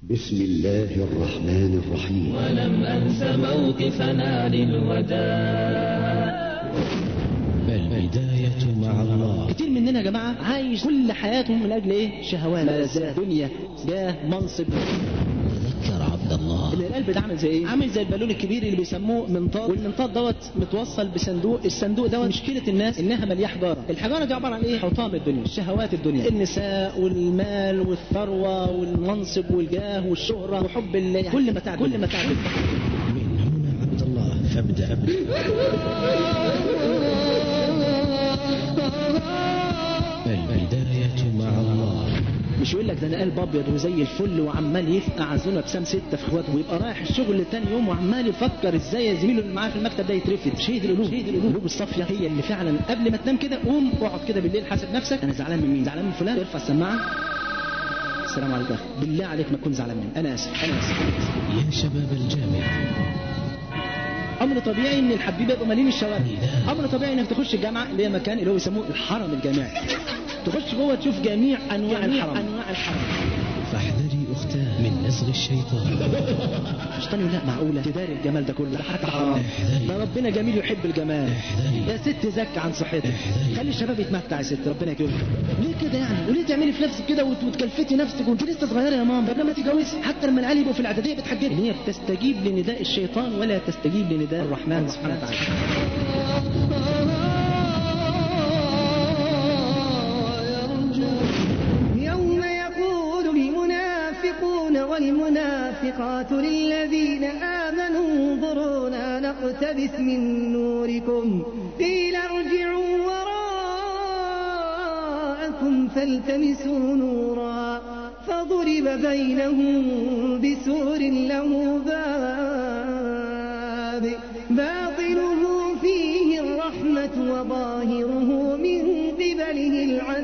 بسم الله الرحمن الرحيم ولم أنس موقفنا للوداع البداية مع الله كتير مننا يا جماعة عايش كل حياته من أجل إيه؟ شهوات ملذات دنيا جاه منصب تذكر عبد الله ان القلب ده عامل زي ايه؟ عامل زي البالون الكبير اللي بيسموه منطاد والمنطاد دوت متوصل بصندوق الصندوق دوت مشكله الناس انها ملياه حجاره الحجاره دي عباره عن ايه؟ حطام الدنيا شهوات الدنيا النساء والمال والثروه والمنصب والجاه والشهره وحب ال- يعني كل متاع كل متاع الدنيا. من هنا عبد الله فابدأ البداية مع الله مش يقول لك ده انا قلب ابيض وزي الفل وعمال يفقع عزومه بسام سته في اخواته ويبقى رايح الشغل تاني يوم وعمال يفكر ازاي يا زميله اللي معاه في المكتب ده يترفد مش هي دي القلوب هي دي القلوب الصافيه هي اللي فعلا قبل ما تنام كده قوم اقعد كده بالليل حاسب نفسك انا زعلان من مين زعلان من فلان ارفع السماعه السلام عليكم يا اخي بالله عليك ما تكون زعلان مني انا اسف انا اسف أنا آسف. يا شباب الجامعة امر طبيعي ان الحبيبه يبقوا مالين الشوارع امر طبيعي انك تخش الجامعه اللي هي مكان اللي هو بيسموه الحرم الجامعي تخش جوه تشوف جميع انواع الحرم انواع الحرم فاحذري أختاه من نزغ الشيطان الشيطان يقول لا معقوله تداري الجمال ده كله ده حتى حرام ده ربنا جميل يحب الجمال يا ست زك عن صحتك خلي الشباب يتمتع يا ست ربنا يكرمك ليه كده يعني وليه تعملي في نفسك كده وت- وتكلفتي نفسك وانت لسه صغيره يا ماما قبل ما تتجوزي حتى لما العيال يبقوا في الاعداديه بتحجبي ان هي بتستجيب لنداء الشيطان ولا تستجيب لنداء الرحمن سبحانه وتعالى يوم يقول المنافقون والمنافقات للذين آمنوا انظرونا نقتبس من نوركم قيل ارجعوا وراءكم فالتمسوا نورا فضرب بينهم بسور له باب باطنه فيه الرحمة وظاهره من قبله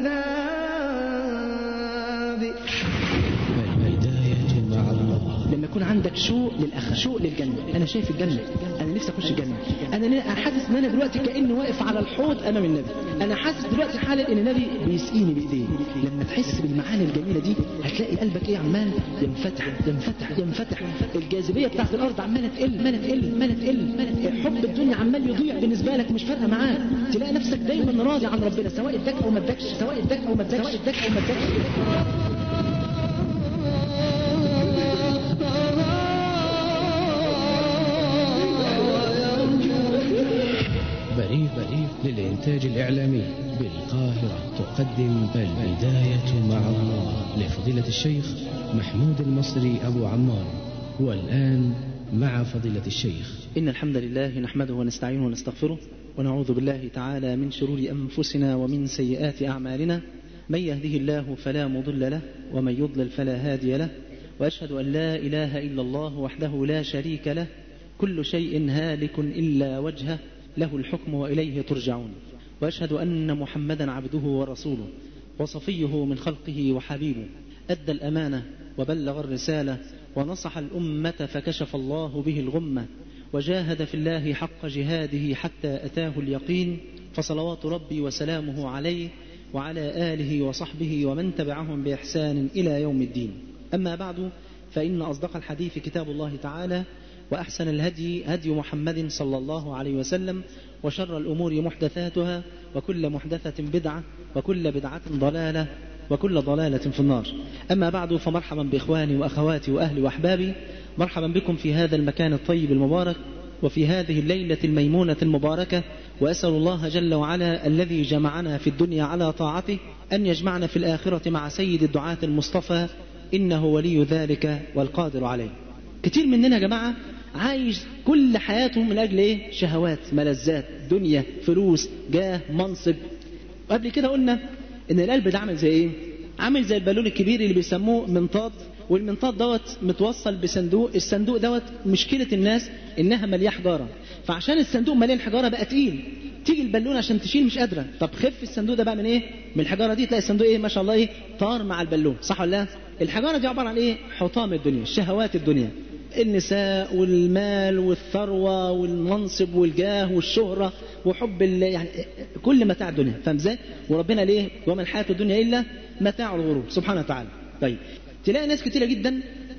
العذاب البداية مع الله لما يكون عندك شوق للاخره شوق للجنه انا شايف الجنه انا نفسي اخش الجنه انا ن- حاسس ان انا دلوقتي كاني واقف على الحوض امام النبي انا حاسس دلوقتي حالا ان النبي بيسقيني بايديه لما تحس بالمعاني الجميله دي هتلاقي قلبك ايه عمال ينفتح ينفتح ينفتح الجاذبيه بتاعت الارض عماله تقل عماله تقل عماله تقل عماله تقل حب الدنيا عمال يضيع بالنسبه لك مش فارقه معاك تلاقي نفسك دايما راضي عن ربنا سواء اداك او ما اداكش سواء اداك او ما اداكش سواء اداك او ما اداكش بريف بريف للإنتاج الإعلامي بالقاهرة تقدم البداية مع الله لفضيلة الشيخ محمود المصري أبو عمار والآن مع فضيلة الشيخ إن الحمد لله نحمده ونستعينه ونستغفره ونعوذ بالله تعالى من شرور أنفسنا ومن سيئات أعمالنا من يهده الله فلا مضل له ومن يضلل فلا هادي له وأشهد أن لا إله إلا الله وحده لا شريك له كل شيء هالك إلا وجهه له الحكم وإليه ترجعون وأشهد أن محمدا عبده ورسوله وصفيه من خلقه وحبيبه أدى الأمانة وبلغ الرسالة ونصح الأمة فكشف الله به الغمة وجاهد في الله حق جهاده حتى أتاه اليقين فصلوات ربي وسلامه عليه وعلى آله وصحبه ومن تبعهم بإحسان إلى يوم الدين أما بعد فإن أصدق الحديث كتاب الله تعالى وأحسن الهدي هدي محمد صلى الله عليه وسلم وشر الأمور محدثاتها وكل محدثة بدعة وكل بدعة ضلالة وكل ضلالة في النار أما بعد فمرحبا بإخواني وأخواتي وأهلي وأحبابي مرحبا بكم في هذا المكان الطيب المبارك وفي هذه الليلة الميمونة المباركة وأسأل الله جل وعلا الذي جمعنا في الدنيا على طاعته أن يجمعنا في الآخرة مع سيد الدعاة المصطفى إنه ولي ذلك والقادر عليه كتير مننا يا جماعة عايش كل حياته من أجل إيه؟ شهوات ملذات دنيا فلوس جاه منصب وقبل كده قلنا إن القلب ده عامل زي إيه؟ عامل زي البالون الكبير اللي بيسموه منطاد والمنطاد دوت متوصل بصندوق الصندوق دوت مشكلة الناس إنها ملياه حجارة فعشان الصندوق مليان حجارة بقى تقيل تيجي البالونه عشان تشيل مش قادره طب خف الصندوق ده بقى من ايه من الحجاره دي تلاقي الصندوق ايه ما شاء الله ايه طار مع البالون صح ولا لا الحجاره دي عباره عن ايه حطام الدنيا شهوات الدنيا النساء والمال والثروه والمنصب والجاه والشهره وحب ال- يعني كل متاع الدنيا فاهم ازاي وربنا ليه وما الحياه الدنيا الا متاع الغرور سبحانه وتعالى طيب تلاقي ناس كتيره جدا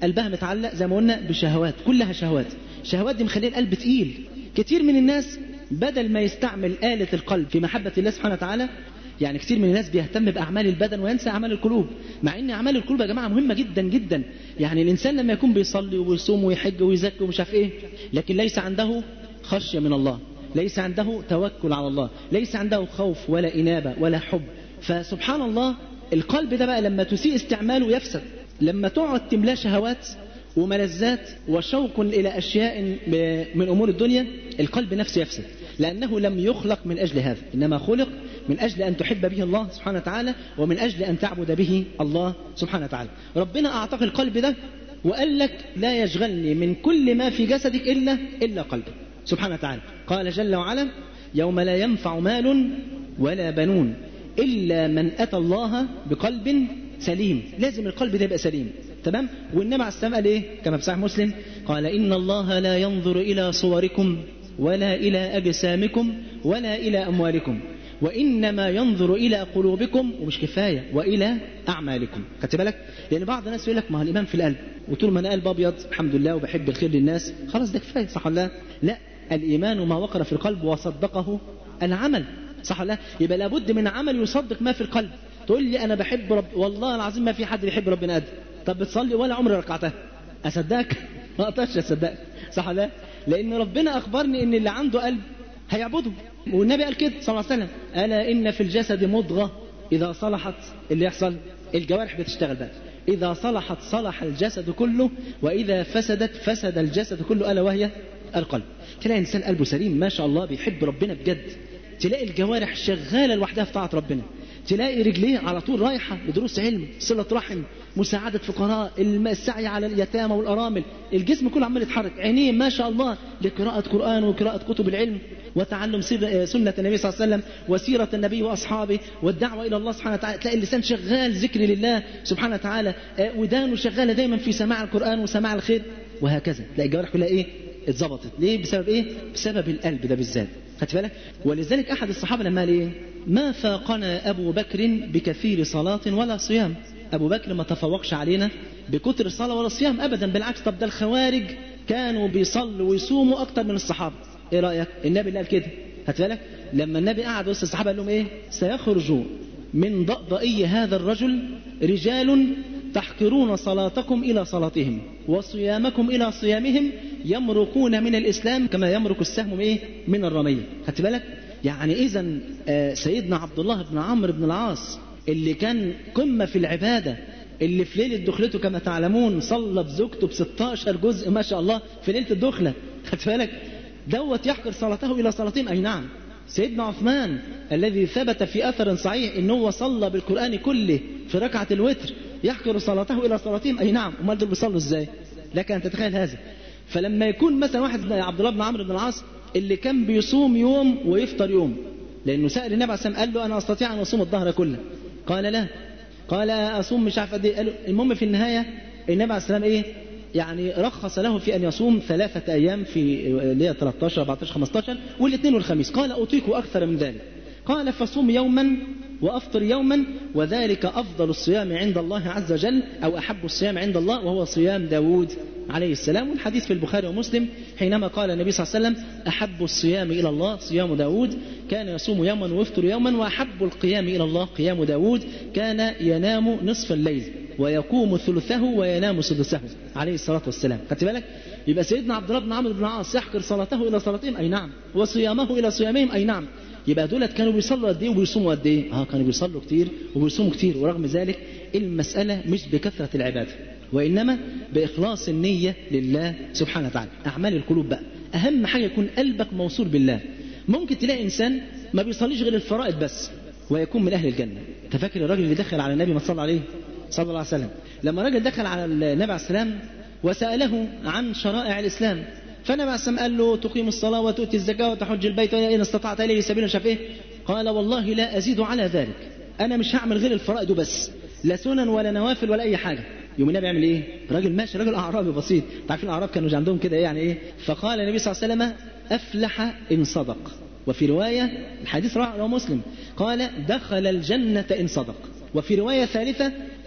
قلبها متعلق زي ما قلنا بشهوات كلها شهوات شهوات دي مخليه القلب تقيل كتير من الناس بدل ما يستعمل آلة القلب في محبة الله سبحانه وتعالى يعني كتير من الناس بيهتم بأعمال البدن وينسى أعمال القلوب مع أن أعمال القلوب يا جماعة مهمة جدا جدا يعني الإنسان لما يكون بيصلي ويصوم ويحج ويزكي ومش عارف إيه لكن ليس عنده خشية من الله ليس عنده توكل على الله ليس عنده خوف ولا إنابة ولا حب فسبحان الله القلب ده بقى لما تسيء استعماله يفسد لما تقعد تملاه شهوات وملذات وشوق إلى أشياء من أمور الدنيا القلب نفسه يفسد لأنه لم يخلق من أجل هذا إنما خلق من أجل أن تحب به الله سبحانه وتعالى ومن أجل أن تعبد به الله سبحانه وتعالى ربنا أعطاك القلب ده وقال لك لا يشغلني من كل ما في جسدك إلا إلا قلبك سبحانه وتعالى قال جل وعلا يوم لا ينفع مال ولا بنون إلا من أتى الله بقلب سليم لازم القلب ده يبقى سليم تمام والنبي عليه السلام قال ايه كما في صحيح مسلم قال ان الله لا ينظر الى صوركم ولا الى اجسامكم ولا الى اموالكم وانما ينظر الى قلوبكم ومش كفايه والى اعمالكم خدت بالك لان بعض الناس يقول لك ما هو الايمان في القلب وطول ما انا قلب ابيض الحمد لله وبحب الخير للناس خلاص ده كفايه صح ولا لا لا الايمان ما وقر في القلب وصدقه العمل صح ولا لا يبقى لابد من عمل يصدق ما في القلب تقول لي انا بحب رب والله العظيم ما في حد بيحب ربنا قد طب بتصلي ولا عمري ركعتها اصدقك ما اقدرش اصدقك صح ولا لا لان ربنا اخبرني ان اللي عنده قلب هيعبده والنبي قال كده صلى الله عليه وسلم الا ان في الجسد مضغه اذا صلحت اللي يحصل الجوارح بتشتغل بقى اذا صلحت صلح الجسد كله واذا فسدت فسد الجسد كله الا وهي القلب تلاقي انسان قلبه سليم ما شاء الله بيحب ربنا بجد تلاقي الجوارح شغاله لوحدها في طاعه ربنا تلاقي رجليه على طول رايحة بدروس علم صلة رحم مساعدة فقراء السعي على اليتامى والأرامل الجسم كله عمال يتحرك عينيه ما شاء الله لقراءة قرآن وقراءة كتب العلم وتعلم سنة النبي صلى الله عليه وسلم وسيرة النبي وأصحابه والدعوة إلى الله سبحانه وتعالى تلاقي اللسان شغال ذكر لله سبحانه وتعالى ودانه شغالة دايما في سماع القرآن وسماع الخير وهكذا تلاقي الجوارح كلها إيه اتظبطت ليه بسبب إيه بسبب القلب ده بالذات خدت بالك ولذلك أحد الصحابة لما قال إيه ما فاقنا أبو بكر بكثير صلاة ولا صيام أبو بكر ما تفوقش علينا بكتر الصلاة ولا الصيام أبدا بالعكس طب ده الخوارج كانوا بيصلوا ويصوموا أكتر من الصحابة إيه رأيك النبي اللي قال كده هات بالك لما النبي قعد وسط الصحابة قال لهم إيه سيخرج من ضئضئي هذا الرجل رجال تحقرون صلاتكم إلى صلاتهم وصيامكم إلى صيامهم يمرقون من الإسلام كما يمرق السهم إيه من الرمية خدت بالك يعني إذا سيدنا عبد الله بن عمرو بن العاص اللي كان قمة في العبادة اللي في ليلة دخلته كما تعلمون صلى بزوجته ب 16 جزء ما شاء الله في ليلة الدخلة خدت بالك دوت يحقر صلاته إلى صلاتهم أي نعم سيدنا عثمان الذي ثبت في أثر صحيح أنه هو صلى بالقرآن كله في ركعة الوتر يحقر صلاته إلى صلاتهم أي نعم أمال دول بيصلوا إزاي لك أن تتخيل هذا فلما يكون مثلا واحد زي عبد الله بن عمرو بن العاص اللي كان بيصوم يوم ويفطر يوم لأنه سأل النبي عليه الصلاة والسلام قال له أنا أستطيع أن أصوم الظهر كله قال لا قال أصوم مش عارف قد إيه المهم في النهاية النبي عليه الصلاة والسلام إيه يعني رخص له في أن يصوم ثلاثة أيام في اللي هي 13 14 15 والاثنين والخميس قال أطيق أكثر من ذلك قال فصوم يوما وأفطر يوما وذلك أفضل الصيام عند الله عز وجل أو أحب الصيام عند الله وهو صيام داود عليه السلام والحديث في البخاري ومسلم حينما قال النبي صلى الله عليه وسلم أحب الصيام إلى الله صيام داود كان يصوم يوما ويفطر يوما وأحب القيام إلى الله قيام داود كان ينام نصف الليل ويقوم ثلثه وينام سدسه عليه الصلاة والسلام خدت بالك يبقى سيدنا عبد الله بن عمرو بن العاص يحقر صلاته إلى صلاتهم أي نعم وصيامه إلى صيامهم أي نعم يبقى دولت كانوا بيصلوا قد ايه وبيصوموا قد ايه؟ اه كانوا بيصلوا كتير وبيصوموا كتير ورغم ذلك المسألة مش بكثرة العبادة وإنما بإخلاص النية لله سبحانه وتعالى أعمال القلوب بقى أهم حاجة يكون قلبك موصول بالله ممكن تلاقي إنسان ما بيصليش غير الفرائض بس ويكون من أهل الجنة أنت فاكر الراجل اللي دخل على النبي ما صلى عليه صلى الله عليه وسلم لما راجل دخل على النبي عليه السلام وسأله عن شرائع الإسلام فالنبي عليه السلام قال له تقيم الصلاة وتؤتي الزكاة وتحج البيت إن استطعت إليه سبيلا شاف إيه قال والله لا أزيد على ذلك أنا مش هعمل غير الفرائض بس لا سنن ولا نوافل ولا أي حاجة يوم النبي يعمل ايه؟ راجل ماشي راجل اعرابي بسيط، عارفين الاعراب كانوا عندهم كده يعني ايه؟ فقال النبي صلى الله عليه وسلم افلح ان صدق، وفي روايه الحديث رواه مسلم قال دخل الجنه ان صدق، وفي روايه ثالثه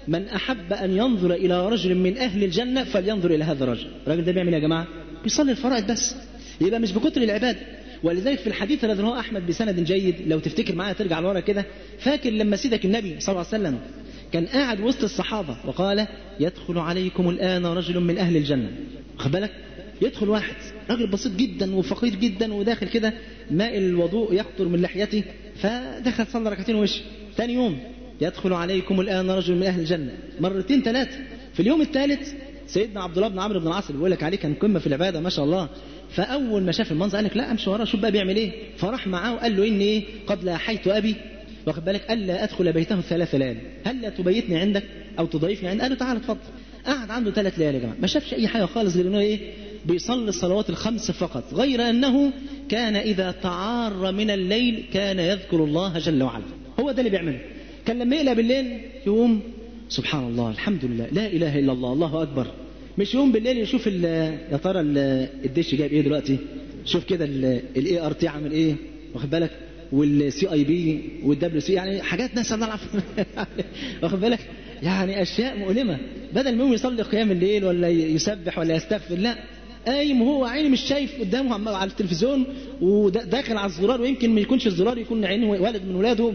من أحب أن ينظر إلى رجل من أهل الجنة فلينظر إلى هذا الرجل الراجل ده بيعمل إيه يا جماعة بيصلي الفرائض بس يبقى مش بكتر العبادة ولذلك في الحديث الذي رواه أحمد بسند جيد لو تفتكر معايا ترجع لورا كده فاكر لما سيدك النبي صلى الله عليه وسلم كان قاعد وسط الصحابة وقال يدخل عليكم الآن رجل من أهل الجنة واخد بالك يدخل واحد راجل بسيط جدا وفقير جدا وداخل كده ماء الوضوء يقطر من لحيته فدخل صلى ركعتين وش ثاني يوم يدخل عليكم الآن رجل من أهل الجنة مرتين ثلاثة في اليوم الثالث سيدنا عبد الله بن عمرو بن العاص اللي بيقول لك عليه كان قمه في العباده ما شاء الله فاول ما شاف المنظر قال لك لا امشي وراه شوف بقى بيعمل ايه فراح معاه وقال له اني ايه قد لاحيت ابي واخد بالك الا ادخل بيته ثلاث ليال هل لا تبيتني عندك او تضيفني عندك قال له تعالى اتفضل قعد عنده ثلاث ليالي يا جماعه ما شافش اي حاجه خالص غير انه ايه بيصلي الصلوات الخمس فقط غير انه كان اذا تعار من الليل كان يذكر الله جل وعلا هو ده اللي بيعمله كان لما يقلق بالليل يقوم سبحان الله الحمد لله لا اله الا الله الله اكبر مش يوم بالليل يشوف يا ترى الدش جايب ايه دلوقتي شوف كده الاي ار تي عامل ايه واخد بالك والسي اي بي والدبليو سي يعني حاجات ناس الله واخد بالك يعني اشياء مؤلمه بدل ما يقوم يصلي قيام الليل ولا يسبح ولا يستغفر لا قايم وهو عيني مش شايف قدامه على التلفزيون وداخل على الزرار ويمكن ما يكونش الزرار يكون عينه ولد من ولاده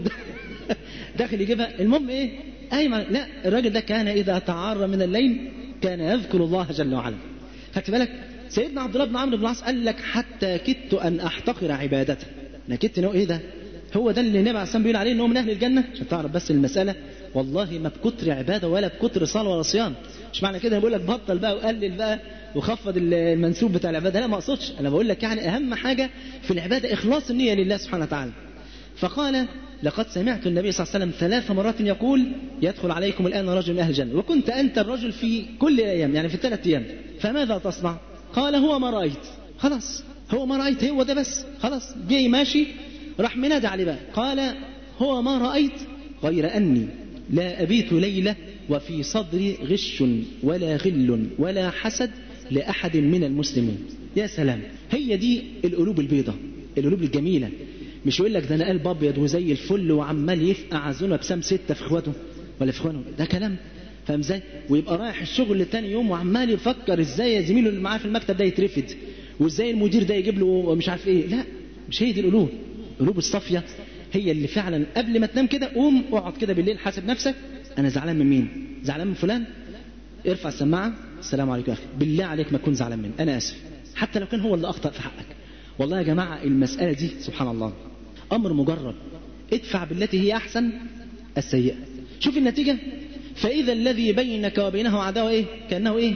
داخل يجيبها المهم ايه قايم لا الراجل ده كان اذا تعار من الليل كان يذكر الله جل وعلا خدت بالك سيدنا عبد الله بن عمرو بن العاص قال لك حتى كدت ان احتقر عبادته انا كدت انه ايه ده هو ده اللي النبي عليه الصلاه بيقول عليه ان هو من اهل الجنه عشان تعرف بس المساله والله ما بكتر عباده ولا بكتر صلاه ولا صيام مش معنى كده بقول لك بطل بقى وقلل بقى وخفض المنسوب بتاع العباده لا ما اقصدش انا بقول لك يعني اهم حاجه في العباده اخلاص النيه لله سبحانه وتعالى فقال لقد سمعت النبي صلى الله عليه وسلم ثلاث مرات يقول يدخل عليكم الآن رجل من أهل الجنة وكنت أنت الرجل في كل أيام يعني في الثلاث أيام فماذا تصنع قال هو ما رأيت خلاص هو ما رأيت هو ده بس خلاص جاي ماشي راح منادى عليه بقى قال هو ما رأيت غير أني لا أبيت ليلة وفي صدري غش ولا غل ولا حسد لأحد من المسلمين يا سلام هي دي القلوب البيضة القلوب الجميلة مش يقول لك ده انا قلب ابيض وزي الفل وعمال يفقع عزونه بسام سته في اخواته ولا في اخوانه ده كلام فاهم ازاي؟ ويبقى رايح الشغل لتاني يوم وعمال يفكر ازاي يا زميله اللي معاه في المكتب ده يترفد وازاي المدير ده يجيب له مش عارف ايه لا مش هي دي القلوب القلوب الصافيه هي اللي فعلا قبل ما تنام كده قوم اقعد كده بالليل حاسب نفسك انا زعلان من مين؟ زعلان من فلان؟ ارفع السماعه السلام عليكم يا اخي بالله عليك ما تكون زعلان مني انا اسف حتى لو كان هو اللي اخطا في حقك والله يا جماعه المساله دي سبحان الله أمر مجرد ادفع بالتي هي أحسن السيئة شوف النتيجة فإذا الذي بينك وبينه عداوة إيه كأنه إيه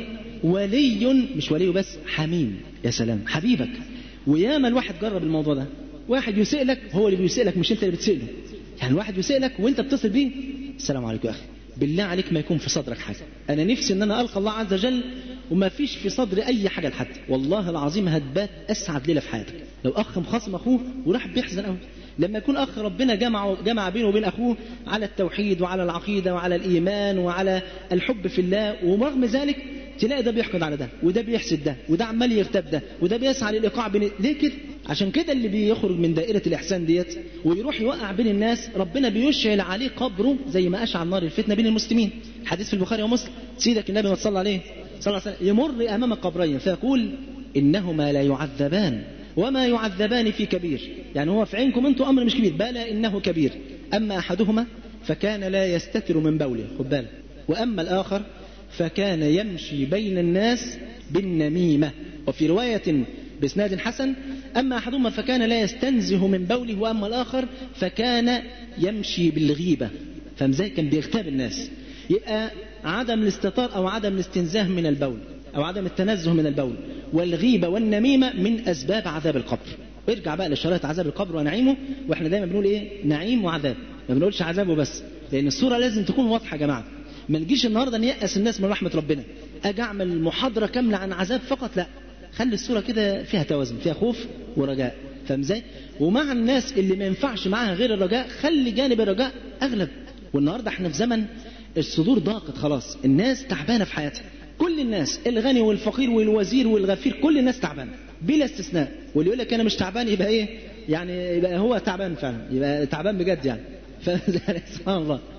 ولي مش ولي بس حميم يا سلام حبيبك وياما الواحد جرب الموضوع ده واحد يسيء لك هو اللي بيسيء لك مش انت اللي بتسيء له يعني الواحد يسيء لك وانت بتصل بيه السلام عليكم يا اخي بالله عليك ما يكون في صدرك حاجه انا نفسي ان انا القى الله عز وجل وما فيش في صدري اي حاجه لحد والله العظيم هتبات اسعد ليله في حياتك لو اخ مخاصم اخوه وراح بيحزن قوي لما يكون اخ ربنا جمع جمع بينه وبين اخوه على التوحيد وعلى العقيده وعلى الايمان وعلى الحب في الله ورغم ذلك تلاقي ده بيحقد على ده وده بيحسد ده وده عمال يغتاب ده وده بيسعى للايقاع بين ليه كده عشان كده اللي بيخرج من دائره الاحسان ديت ويروح يوقع بين الناس ربنا بيشعل عليه قبره زي ما اشعل نار الفتنه بين المسلمين حديث في البخاري ومسلم سيدك النبي ما صلى عليه صلى الله عليه وسلم يمر امام قبرين فيقول انهما لا يعذبان وما يعذبان في كبير يعني هو في عينكم انتم امر مش كبير بلى انه كبير اما احدهما فكان لا يستتر من بوله خد بالك واما الاخر فكان يمشي بين الناس بالنميمه وفي روايه باسناد حسن اما احدهما فكان لا يستنزه من بوله واما الاخر فكان يمشي بالغيبه فمزاي كان بيغتاب الناس يبقى عدم الاستطار او عدم الاستنزاه من البول او عدم التنزه من البول والغيبة والنميمة من أسباب عذاب القبر ارجع بقى لشرائط عذاب القبر ونعيمه واحنا دايما بنقول ايه نعيم وعذاب ما بنقولش عذاب وبس لان الصورة لازم تكون واضحة يا جماعة ما نجيش النهارده نيأس الناس من رحمة ربنا اجي اعمل محاضرة كاملة عن عذاب فقط لا خلي الصورة كده فيها توازن فيها خوف ورجاء فاهم ازاي ومع الناس اللي ما ينفعش معاها غير الرجاء خلي جانب الرجاء اغلب والنهارده احنا في زمن الصدور ضاقت خلاص الناس تعبانة في حياتها كل الناس الغني والفقير والوزير والغفير كل الناس تعبانه بلا استثناء واللي يقول لك انا مش تعبان يبقى ايه يعني يبقى هو تعبان فعلا يبقى تعبان بجد يعني سبحان الله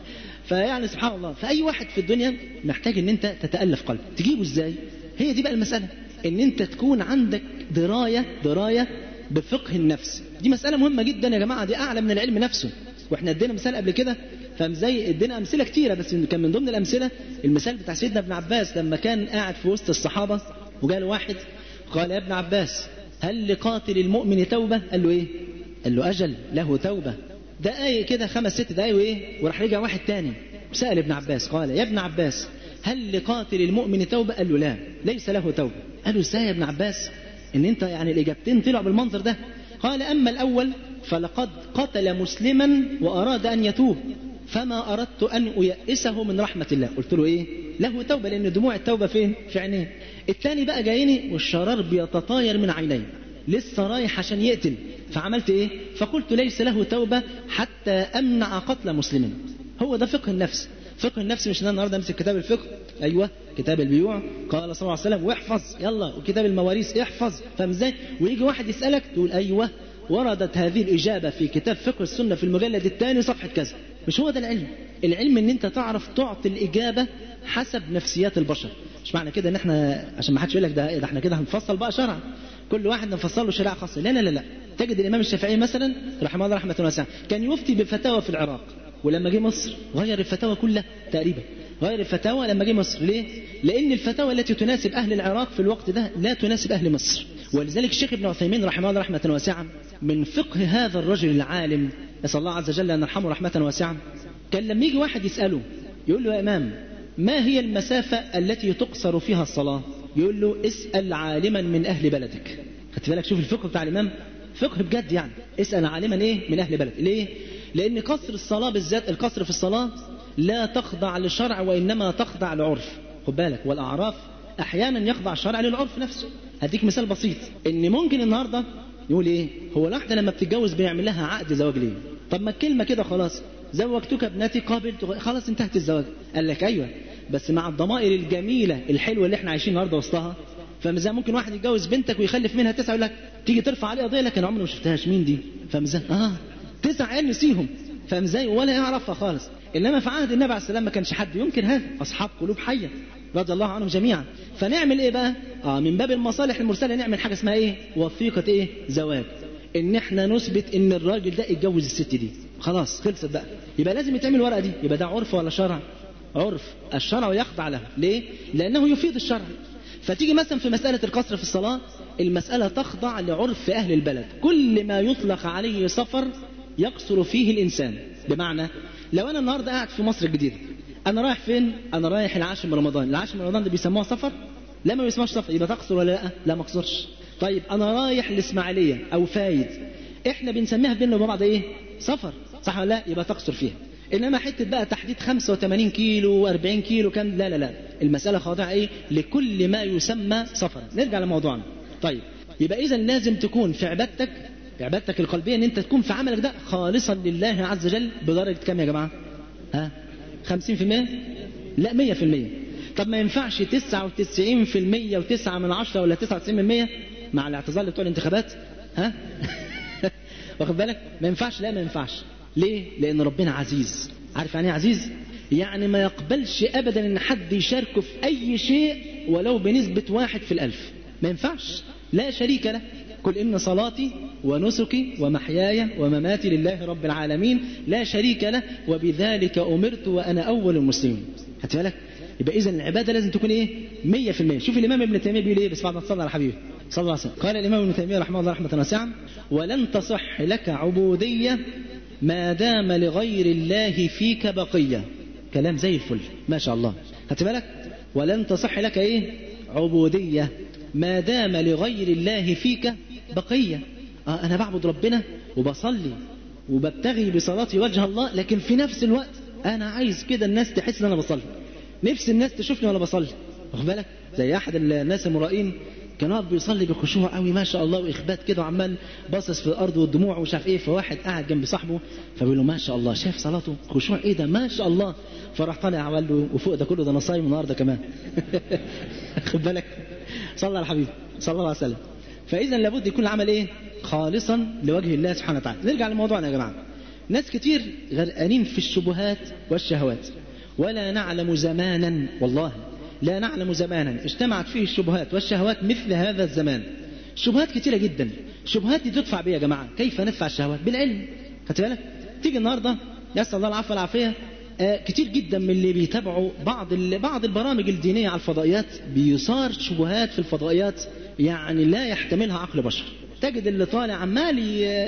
فيعني سبحان الله فأي واحد في الدنيا محتاج ان انت تتألف قلب تجيبه ازاي هي دي بقى المسألة ان انت تكون عندك دراية دراية بفقه النفس دي مسألة مهمة جدا يا جماعة دي أعلى من العلم نفسه واحنا ادينا مثال قبل كده فاهم زي ادينا امثله كتيره بس كان من ضمن الامثله المثال بتاع سيدنا ابن عباس لما كان قاعد في وسط الصحابه وجاء له واحد قال يا ابن عباس هل لقاتل المؤمن توبه؟ قال له ايه؟ قال له اجل له توبه دقايق كده خمس ست دقايق وايه؟ وراح رجع واحد تاني سال ابن عباس قال يا ابن عباس هل لقاتل المؤمن توبه؟ قال له لا ليس له توبه قال له ازاي يا ابن عباس؟ ان انت يعني الاجابتين طلعوا بالمنظر ده قال اما الاول فلقد قتل مسلما واراد ان يتوب فما اردت ان ايئسه من رحمه الله قلت له ايه له توبه لان دموع التوبه فين في عينيه الثاني بقى جايني والشرار بيتطاير من عينيه لسه رايح عشان يقتل فعملت ايه فقلت ليس له توبه حتى امنع قتل مسلم هو ده فقه النفس فقه النفس مش ان انا النهارده امسك كتاب الفقه ايوه كتاب البيوع قال صلى الله عليه وسلم واحفظ يلا وكتاب المواريث احفظ فاهم ازاي ويجي واحد يسالك تقول ايوه وردت هذه الإجابة في كتاب فقه السنة في المجلد الثاني صفحة كذا مش هو ده العلم العلم ان انت تعرف تعطي الإجابة حسب نفسيات البشر مش معنى كده ان احنا عشان ما حدش يقول لك ده, ده احنا كده هنفصل بقى شرع كل واحد نفصل له شريعة خاصة لا لا لا لا تجد الإمام الشافعي مثلا رحمه الله رحمة واسعة كان يفتي بفتاوى في العراق ولما جه مصر غير الفتاوى كلها تقريبا غير الفتاوى لما جه مصر ليه؟ لأن الفتاوى التي تناسب أهل العراق في الوقت ده لا تناسب أهل مصر ولذلك الشيخ ابن عثيمين رحمه الله رحمة واسعة من فقه هذا الرجل العالم نسأل الله عز وجل أن يرحمه رحمة واسعة كان لما يجي واحد يسأله يقول له يا إمام ما هي المسافة التي تقصر فيها الصلاة يقول له اسأل عالما من أهل بلدك خدت بالك شوف الفقه بتاع الإمام فقه بجد يعني اسأل عالما إيه من أهل بلد ليه لأن قصر الصلاة بالذات القصر في الصلاة لا تخضع لشرع وإنما تخضع لعرف خد بالك والأعراف أحيانا يخضع الشرع للعرف نفسه هديك مثال بسيط إن ممكن النهاردة يقول إيه هو الواحدة لما بتتجوز بيعمل لها عقد زواج ليه طب ما الكلمة كده خلاص زوجتك ابنتي قابلت خلاص انتهت الزواج قال لك أيوة بس مع الضمائر الجميلة الحلوة اللي احنا عايشين النهاردة وسطها فمزا ممكن واحد يتجوز بنتك ويخلف منها تسعة يقول لك تيجي ترفع عليه قضية لكن عمري ما شفتهاش مين دي فمزا اه تسع عيال نسيهم فاهم ازاي ولا يعرفها خالص انما في عهد النبي عليه السلام ما كانش حد يمكن هذا اصحاب قلوب حيه رضي الله عنهم جميعا فنعمل ايه بقى اه من باب المصالح المرسله نعمل حاجه اسمها ايه وثيقه ايه زواج ان احنا نثبت ان الراجل ده اتجوز الست دي خلاص خلصت بقى يبقى لازم يتعمل الورقه دي يبقى ده عرف ولا شرع عرف الشرع يخضع له ليه لانه يفيد الشرع فتيجي مثلا في مسألة القصر في الصلاة المسألة تخضع لعرف أهل البلد كل ما يطلق عليه سفر يقصر فيه الإنسان بمعنى لو أنا النهاردة قاعد في مصر الجديدة أنا رايح فين؟ أنا رايح العاشر من رمضان العاشر من رمضان ده بيسموها سفر لا ما بيسموهاش سفر يبقى تقصر ولا لا؟ لا ما اقصرش طيب أنا رايح الإسماعيلية أو فايد إحنا بنسميها بيننا وبين بعض إيه؟ سفر صح ولا لا؟ يبقى تقصر فيها انما حته بقى تحديد 85 كيلو و40 كيلو كام لا لا لا المساله خاضعه ايه لكل ما يسمى سفرا نرجع لموضوعنا طيب يبقى اذا لازم تكون في عبادتك في عبادتك القلبيه ان انت تكون في عملك ده خالصا لله عز وجل بدرجه كام يا جماعه ها 50% لا 100% طب ما ينفعش 99% و9 من 10 ولا 99% مع الاعتذار اللي بتوع الانتخابات ها واخد بالك ما ينفعش لا ما ينفعش ليه؟ لأن ربنا عزيز عارف يعني ايه عزيز؟ يعني ما يقبلش أبدا أن حد يشاركه في أي شيء ولو بنسبة واحد في الألف ما ينفعش لا شريك له قل إن صلاتي ونسكي ومحياي ومماتي لله رب العالمين لا شريك له وبذلك أمرت وأنا أول المسلمين خدت بالك؟ يبقى إذا العبادة لازم تكون إيه؟ 100% شوف الإمام ابن تيمية بيقول إيه بس بعد ما تصلي على حبيبي صلى الله عليه وسلم قال الإمام ابن تيمية رحمه الله رحمة واسعة ولن تصح لك عبودية ما دام لغير الله فيك بقية كلام زي الفل ما شاء الله خدت بالك ولن تصح لك ايه عبودية ما دام لغير الله فيك بقية آه أنا بعبد ربنا وبصلي وببتغي بصلاتي وجه الله لكن في نفس الوقت أنا عايز كده الناس تحس إن أنا بصلي نفس الناس تشوفني وأنا بصلي واخد بالك زي أحد الناس المرائين كان واقف بيصلي بخشوع قوي ما شاء الله واخبات كده وعمال باصص في الارض والدموع ومش عارف ايه فواحد قاعد جنب صاحبه فبيقول له ما شاء الله شايف صلاته خشوع ايه ده ما شاء الله فراح طالع عمل له وفوق ده كله ده انا صايم النهارده كمان خد بالك صلى على الحبيب صلى الله عليه وسلم فاذا لابد يكون العمل ايه خالصا لوجه الله سبحانه وتعالى نرجع لموضوعنا يا جماعه ناس كتير غرقانين في الشبهات والشهوات ولا نعلم زمانا والله لا نعلم زمانا اجتمعت فيه الشبهات والشهوات مثل هذا الزمان شبهات كتيرة جدا شبهات دي تدفع بيها يا جماعة كيف ندفع الشهوات بالعلم خدت بالك تيجي النهاردة نسأل الله العفو والعافية آه كتير جدا من اللي بيتابعوا بعض بعض البرامج الدينية على الفضائيات بيصار شبهات في الفضائيات يعني لا يحتملها عقل بشر تجد اللي طالع عمال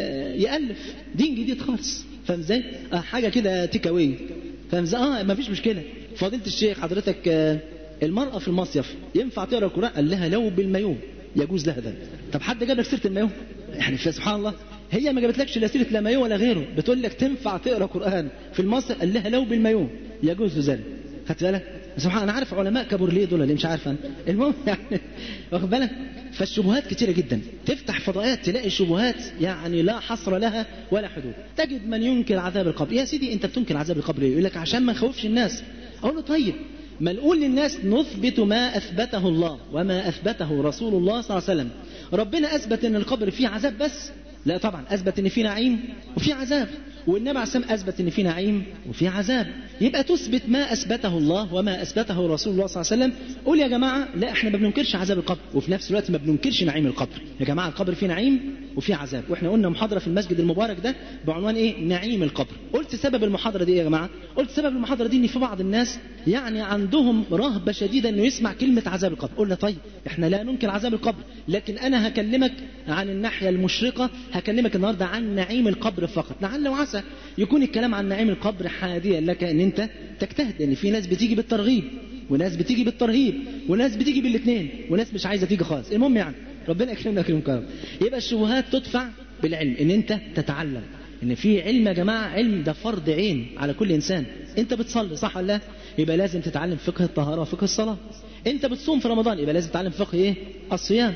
يألف دين جديد خالص فاهم ازاي؟ آه حاجة كده تيك اواي فاهم ازاي؟ اه ما فيش مشكلة فضيلة الشيخ حضرتك آه المرأة في المصيف ينفع تقرا القرآن؟ قال لها لو بالمايوه يجوز لها ذلك. طب حد جاب لك سيرة المايوه؟ يعني سبحان الله هي ما جابتلكش لا سيرة لا مايوه ولا غيره بتقول لك تنفع تقرا قرآن في المصيف قال لها لو بالمايوه يجوز ذلك. خدت بالك؟ سبحان انا عارف علماء كابورليه دول اللي مش عارف انا المهم يعني واخد بالك فالشبهات كتيره جدا تفتح فضائيات تلاقي شبهات يعني لا حصر لها ولا حدود تجد من ينكر عذاب القبر يا سيدي انت بتنكر عذاب القبر ليه يقول لك عشان ما نخوفش الناس اقول له طيب ما نقول للناس نثبت ما اثبته الله وما اثبته رسول الله صلى الله عليه وسلم ربنا اثبت ان القبر فيه عذاب بس لا طبعا اثبت ان فيه نعيم وفيه عذاب والنبي عليه الصلاه اثبت ان في نعيم وفي عذاب يبقى تثبت ما اثبته الله وما اثبته رسول الله صلى الله عليه وسلم قول يا جماعه لا احنا ما بننكرش عذاب القبر وفي نفس الوقت ما بننكرش نعيم القبر يا جماعه القبر فيه نعيم وفيه عذاب واحنا قلنا محاضره في المسجد المبارك ده بعنوان ايه نعيم القبر قلت سبب المحاضره دي ايه يا جماعه قلت سبب المحاضره دي ان في بعض الناس يعني عندهم رهبه شديده انه يسمع كلمه عذاب القبر قلنا طيب احنا لا ننكر عذاب القبر لكن انا هكلمك عن الناحيه المشرقه هكلمك النهارده عن نعيم القبر فقط لعل وعسى يكون الكلام عن نعيم القبر حاديا لك ان انت تجتهد لان في ناس بتيجي بالترغيب وناس بتيجي بالترهيب وناس بتيجي بالاثنين وناس مش عايزه تيجي خالص المهم يعني ربنا يكرمنا ويكرمكم يبقى الشبهات تدفع بالعلم ان انت تتعلم ان في علم يا جماعه علم ده فرض عين على كل انسان انت بتصلي صح ولا لا يبقى لازم تتعلم فقه الطهاره وفقه الصلاه انت بتصوم في رمضان يبقى لازم تتعلم فقه ايه الصيام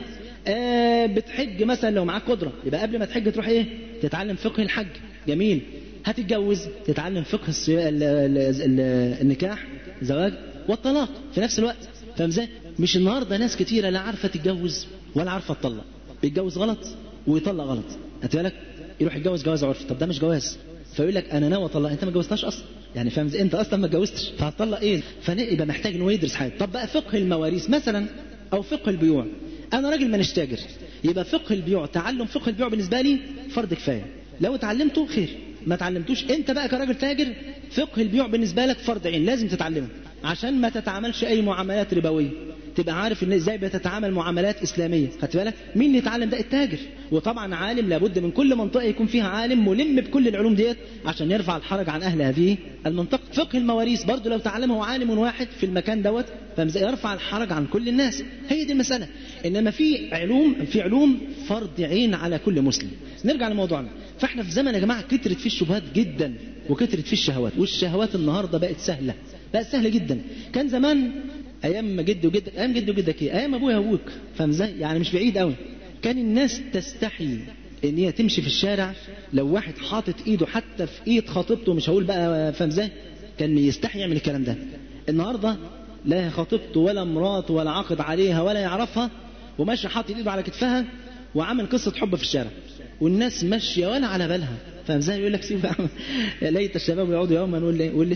آه بتحج مثلا لو معاك قدره يبقى قبل ما تحج تروح ايه تتعلم فقه الحج جميل هتتجوز تتعلم فقه الصي... ال... ال... ال... النكاح زواج والطلاق في نفس الوقت فاهم ازاي مش النهارده ناس كتيره لا عارفه تتجوز ولا عارفه تطلق بيتجوز غلط ويطلق غلط خدت بالك يروح يتجوز جواز عرفي طب ده مش جواز فيقول لك انا ناوي اطلق انت ما اتجوزتهاش اصلا يعني فاهم ازاي انت اصلا ما اتجوزتش فهتطلق ايه فيبقى محتاج ان هو يدرس حاجه طب بقى فقه المواريث مثلا او فقه البيوع انا راجل مانيش تاجر يبقى فقه البيوع تعلم فقه البيوع بالنسبه لي فرض كفايه لو اتعلمته خير ما تعلمتوش انت بقى كراجل تاجر فقه البيوع بالنسبه لك فرض عين لازم تتعلمه عشان ما تتعاملش اي معاملات ربويه تبقى عارف ان ازاي بتتعامل معاملات اسلاميه خدت بالك مين اللي يتعلم ده التاجر وطبعا عالم لابد من كل منطقه يكون فيها عالم ملم بكل العلوم ديت عشان يرفع الحرج عن اهل هذه المنطقه فقه المواريث برضه لو تعلمه عالم واحد في المكان دوت يرفع الحرج عن كل الناس هي دي المساله انما في علوم في علوم فرض عين على كل مسلم نرجع لموضوعنا فاحنا في زمن يا جماعه كترت فيه الشبهات جدا وكترت فيه الشهوات والشهوات النهارده بقت سهله بقت سهله جدا كان زمان ايام جدي وجدك ايام جدي وجدك ايه ايام ابويا وابوك فاهم ازاي يعني مش بعيد قوي كان الناس تستحي ان هي تمشي في الشارع لو واحد حاطط ايده حتى في ايد خطيبته مش هقول بقى فاهم ازاي كان يستحي يعمل الكلام ده النهارده لا خطيبته ولا مراته ولا عاقد عليها ولا يعرفها وماشي حاطط ايده على كتفها وعامل قصه حب في الشارع والناس ماشيه ولا على بالها فاهم ازاي يقول لك سيب يا ليت الشباب يعودوا يوما واللي واللي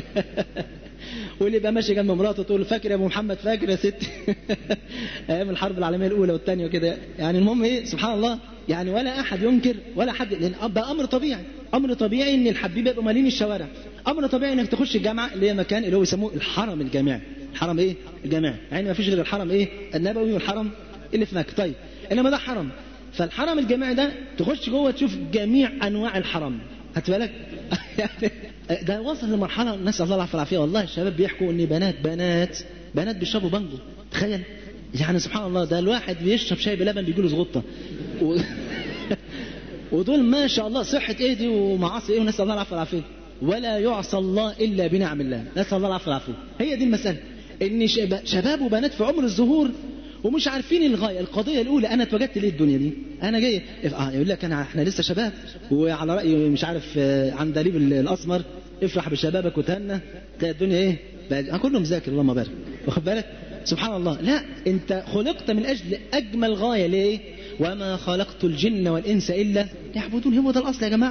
واللي يبقى ماشي جنب مراته تقول فاكر يا ابو محمد فاكر يا ستي ايام الحرب العالميه الاولى والثانيه وكده يعني المهم ايه سبحان الله يعني ولا احد ينكر ولا حد لان ده امر طبيعي امر طبيعي ان الحبيبه يبقوا مالين الشوارع امر طبيعي انك تخش الجامعه اللي هي مكان اللي هو يسموه الحرم الجامعي الحرم ايه الجامعي يعني ما فيش غير الحرم ايه النبوي والحرم اللي في مكه طيب انما ده حرم فالحرم الجامعي ده تخش جوه تشوف جميع انواع الحرم هات بالك ده وصل لمرحله نسال الله العافيه والعافيه والله الشباب بيحكوا ان بنات بنات بنات بيشربوا بانجو تخيل يعني سبحان الله ده الواحد بيشرب شاي بلبن بيجي له زغطه و... ودول ما شاء الله صحه ايه دي ومعاصي ايه ونسال الله العافيه والعافيه ولا يعصى الله الا بنعم الله نسال الله العافيه والعافيه هي دي المساله ان شباب وبنات في عمر الظهور ومش عارفين الغايه القضيه الاولى انا اتوجدت ليه الدنيا دي انا جاي اه يقول لك انا احنا لسه شباب وعلى راي مش عارف عندليب الاسمر افرح بشبابك وتهنى تلاقي الدنيا ايه بقى كله مذاكر اللهم بارك واخد بالك سبحان الله لا انت خلقت من اجل اجمل غايه ليه وما خلقت الجن والانس الا يعبدون هو ده الاصل يا جماعه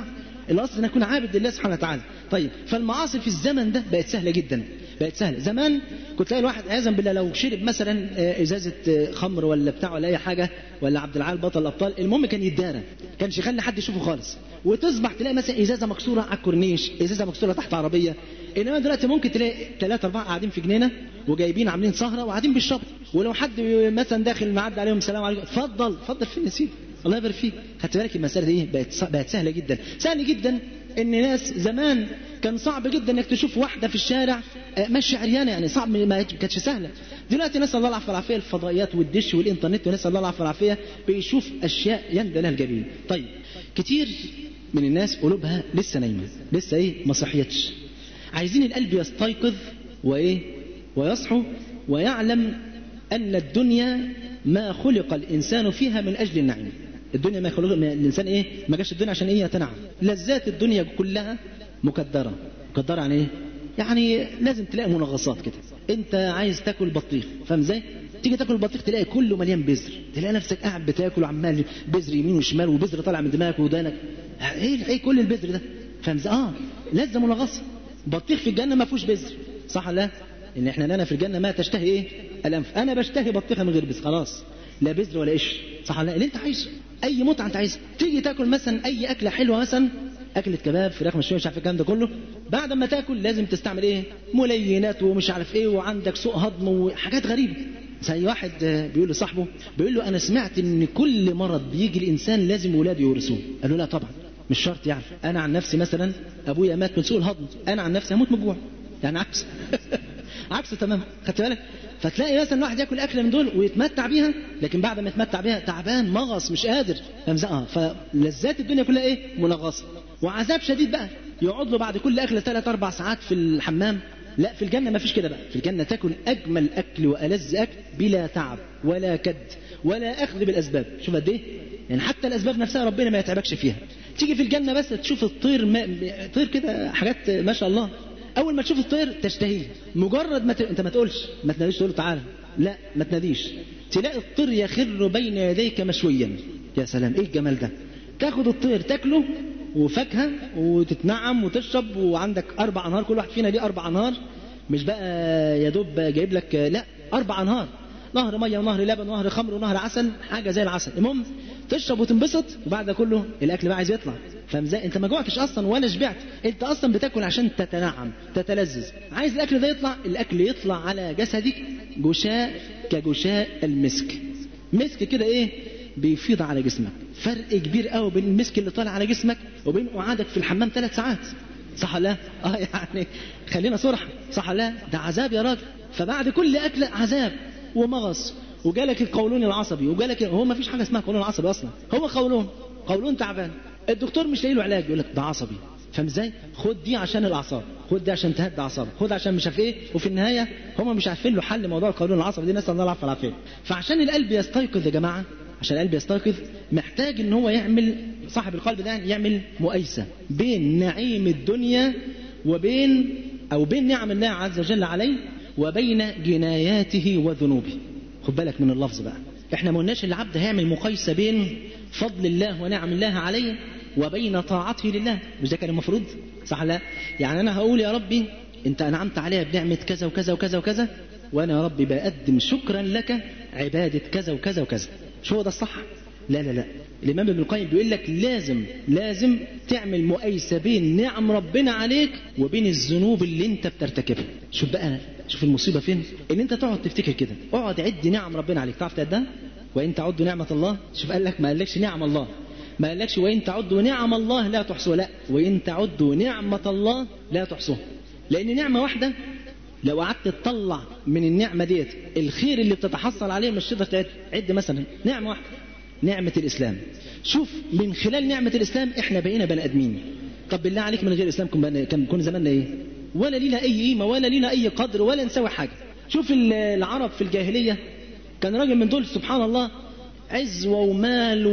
الاصل ان اكون عابد لله سبحانه وتعالى طيب فالمعاصي في الزمن ده بقت سهله جدا بقت سهله زمان كنت تلاقي الواحد عياذا بالله لو شرب مثلا آه، ازازه آه، خمر ولا بتاع ولا اي حاجه ولا عبد العال بطل الابطال المهم كان يتدارى كانش يخلي حد يشوفه خالص وتصبح تلاقي مثلا ازازه مكسوره على الكورنيش ازازه مكسوره تحت عربيه انما دلوقتي ممكن تلاقي ثلاثه اربعه قاعدين في جنينه وجايبين عاملين سهره وقاعدين بيشربوا ولو حد مثلا داخل معدي عليهم السلام عليكم اتفضل اتفضل فين يا سيدي الله يبارك فيك خدت بالك المساله دي بقت بقت سهله جدا سهل جدا ان ناس زمان كان صعب جدا انك تشوف واحده في الشارع آه، ماشيه عريانه يعني صعب ما كانتش سهله دلوقتي نسال الله العافيه والعافيه الفضائيات والدش والانترنت ونسال الله العافيه والعافيه بيشوف اشياء يندى لها الجبين طيب كتير من الناس قلوبها لسه نايمه لسه ايه ما صحيتش عايزين القلب يستيقظ وايه ويصحو ويعلم ان الدنيا ما خلق الانسان فيها من اجل النعيم الدنيا ما خلق ما الانسان ايه ما جاش الدنيا عشان ايه يتنعم لذات الدنيا كلها مكدره مكدره يعني ايه يعني لازم تلاقي منغصات كده انت عايز تاكل بطيخ فاهم ازاي تيجي تاكل البطيخ تلاقي كله مليان بذر تلاقي نفسك قاعد بتاكل وعمال بذر يمين وشمال وبذر طالع من دماغك ودانك ايه ايه كل البذر ده فاهم ازاي اه لازم منغصه بطيخ في الجنه ما فيهوش بذر صح ولا لا ان احنا لنا في الجنه ما تشتهي ايه الانف انا بشتهي بطيخه من غير بذر خلاص لا بذر ولا قش صح ولا لا اللي انت عايزه اي متعه انت عايزها تيجي تاكل مثلا اي اكله حلوه مثلا اكله كباب فراخ مشويه مش عارف الكلام ده كله بعد ما تاكل لازم تستعمل ايه ملينات ومش عارف ايه وعندك سوء هضم وحاجات غريبه زي واحد آه، بيقول لصاحبه بيقول له انا سمعت ان كل مرض بيجي الانسان لازم ولاده يورثوه قال له لا طبعا مش شرط يعني انا عن نفسي مثلا ابويا مات من سوء الهضم انا عن نفسي هموت من الجوع يعني عكس عكس تمام خدت بالك فتلاقي مثلا واحد ياكل اكله من دول ويتمتع بيها لكن بعد ما يتمتع بيها تعبان مغص مش قادر فاهم ازاي؟ اه فلذات الدنيا كلها ايه منغصه وعذاب شديد بقى يقعد له بعد كل اكله ثلاث اربع ساعات في الحمام لا في الجنه ما فيش كده بقى في الجنه تاكل اجمل اكل والذ اكل بلا تعب ولا كد ولا اخذ بالاسباب شوف قد ايه يعني حتى الاسباب نفسها ربنا ما يتعبكش فيها تيجي في الجنه بس تشوف الطير ما... طير كده حاجات ما شاء الله اول ما تشوف الطير تشتهيه مجرد ما ت... انت ما تقولش ما تناديش تقول له تعالى لا ما تناديش تلاقي الطير يخر بين يديك مشويا يا سلام ايه الجمال ده تاخد الطير تاكله وفاكهه وتتنعم وتشرب وعندك اربع انهار كل واحد فينا ليه اربع انهار مش بقى يا دوب جايب لك لا اربع انهار نهر ميه ونهر لبن ونهر خمر ونهر عسل حاجه زي العسل المهم تشرب وتنبسط وبعد ده كله الاكل بقى عايز يطلع فاهم ازاي انت ما جوعتش اصلا ولا شبعت انت اصلا بتاكل عشان تتنعم تتلذذ عايز الاكل ده يطلع الاكل يطلع على جسدك جشاء كجشاء المسك مسك كده ايه بيفيض على جسمك فرق كبير قوي بين المسك اللي طالع على جسمك وبين قعادك في الحمام ثلاث ساعات صح ولا لا؟ اه يعني خلينا صرحة صح ولا لا؟ ده عذاب يا راجل فبعد كل أكلة عذاب ومغص وجالك القولون العصبي وجالك هو ما فيش حاجة اسمها قولون عصبي أصلا هو قولون قولون تعبان الدكتور مش لاقي له علاج يقول لك ده عصبي فاهم ازاي؟ خد دي عشان الاعصاب، خد دي عشان تهدى اعصابك، خد عشان مش عارف ايه، وفي النهايه هم مش عارفين له حل موضوع القولون العصبي دي نسال الله العافيه والعافيه. فعشان القلب يستيقظ يا جماعه، عشان القلب يستيقظ محتاج ان هو يعمل صاحب القلب ده يعمل مؤيسه بين نعيم الدنيا وبين او بين نعم الله عز وجل عليه وبين جناياته وذنوبه. خد بالك من اللفظ بقى. احنا ما قلناش العبد هيعمل مقايسه بين فضل الله ونعم الله عليه وبين طاعته لله مش ده كان المفروض صح لا يعني انا هقول يا ربي انت انعمت عليها بنعمه كذا وكذا وكذا وكذا وانا يا ربي بقدم شكرا لك عباده كذا وكذا وكذا مش هو ده الصح لا لا لا الامام ابن القيم بيقول لك لازم لازم تعمل مقايسه بين نعم ربنا عليك وبين الذنوب اللي انت بترتكبها شوف بقى شوف المصيبه فين ان انت تقعد تفتكر كده اقعد عد نعم ربنا عليك تعرف تعدها وان تعدوا نعمه الله شوف قال لك ما قالكش نعم الله ما قالكش وإن تعدوا نعم الله لا تحصوها لا وإن تعدوا نعمة الله لا تحصوها لأن نعمة واحدة لو قعدت تطلع من النعمة ديت الخير اللي بتتحصل عليه مش تقدر تعد عد مثلا نعمة واحدة نعمة الإسلام شوف من خلال نعمة الإسلام إحنا بقينا بني آدمين طب بالله عليك من غير الإسلام كان كون زماننا إيه ولا لينا أي قيمة ولا لينا أي قدر ولا نسوي حاجة شوف العرب في الجاهلية كان راجل من دول سبحان الله عزوة ومال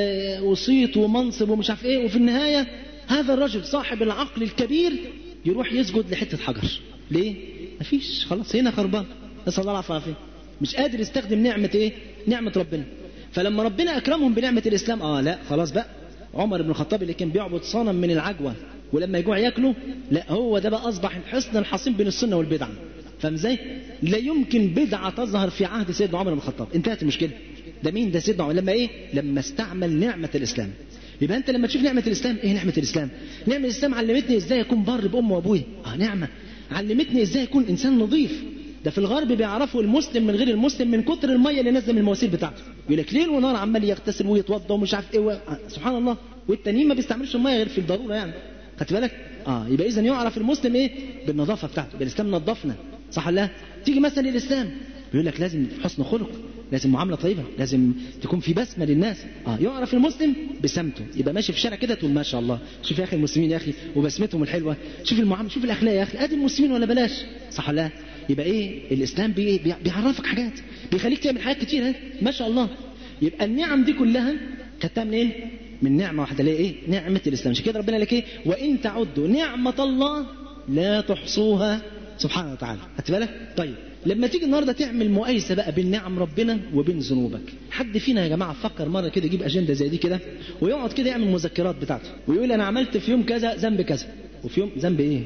وصيت ومنصب ومش عارف ايه وفي النهاية هذا الرجل صاحب العقل الكبير يروح يسجد لحتة حجر ليه؟ مفيش خلاص هنا خربان نسأل الله العافية والعافية مش قادر يستخدم نعمة ايه؟ نعمة ربنا فلما ربنا أكرمهم بنعمة الإسلام اه لا خلاص بقى عمر بن الخطاب اللي كان بيعبد صنم من العجوة ولما يجوع ياكله لا هو ده بقى أصبح الحصن الحصين بين السنة والبدعة فاهم ازاي؟ لا يمكن بدعة تظهر في عهد سيدنا عمر بن الخطاب انتهت المشكلة ده مين ده سيدنا عمر لما ايه؟ لما استعمل نعمة الإسلام يبقى انت لما تشوف نعمة الإسلام ايه نعمة الإسلام؟ نعمة الإسلام علمتني ازاي اكون بر بأمي وأبويا اه نعمة علمتني ازاي اكون انسان نظيف ده في الغرب بيعرفوا المسلم من غير المسلم من كتر الميه اللي نازله من المواسير بتاعته يقول لك ليل ونهار عمال يغتسل ويتوضا ومش عارف ايه و... سبحان الله والتانيين ما بيستعملوش الميه غير في الضروره يعني خدت بالك اه يبقى اذا يعرف المسلم ايه بالنظافه بتاعته يبقى الاسلام نظفنا صح ولا لا تيجي مثلا الاسلام بيقول لك لازم حسن خلق لازم معامله طيبه لازم تكون في بسمه للناس اه يعرف المسلم بسمته يبقى ماشي في الشارع كده تقول ما شاء الله شوف يا اخي المسلمين يا اخي وبسمتهم الحلوه شوف المعامله شوف الاخلاق يا اخي ادي المسلمين ولا بلاش صح ولا لا يبقى ايه الاسلام بي بي بيعرفك حاجات بيخليك تعمل حاجات كتير اهي ما شاء الله يبقى النعم دي كلها خدتها من ايه من نعمه واحده اللي هي ايه نعمه الاسلام عشان كده ربنا قال لك ايه وان تعدوا نعمه الله لا تحصوها سبحانه وتعالى خدت بالك طيب لما تيجي النهارده تعمل مقايسه بقى بين نعم ربنا وبين ذنوبك حد فينا يا جماعه فكر مره كده يجيب اجنده زي دي كده ويقعد كده يعمل مذكرات بتاعته ويقول انا عملت في يوم كذا ذنب كذا وفي يوم ذنب ايه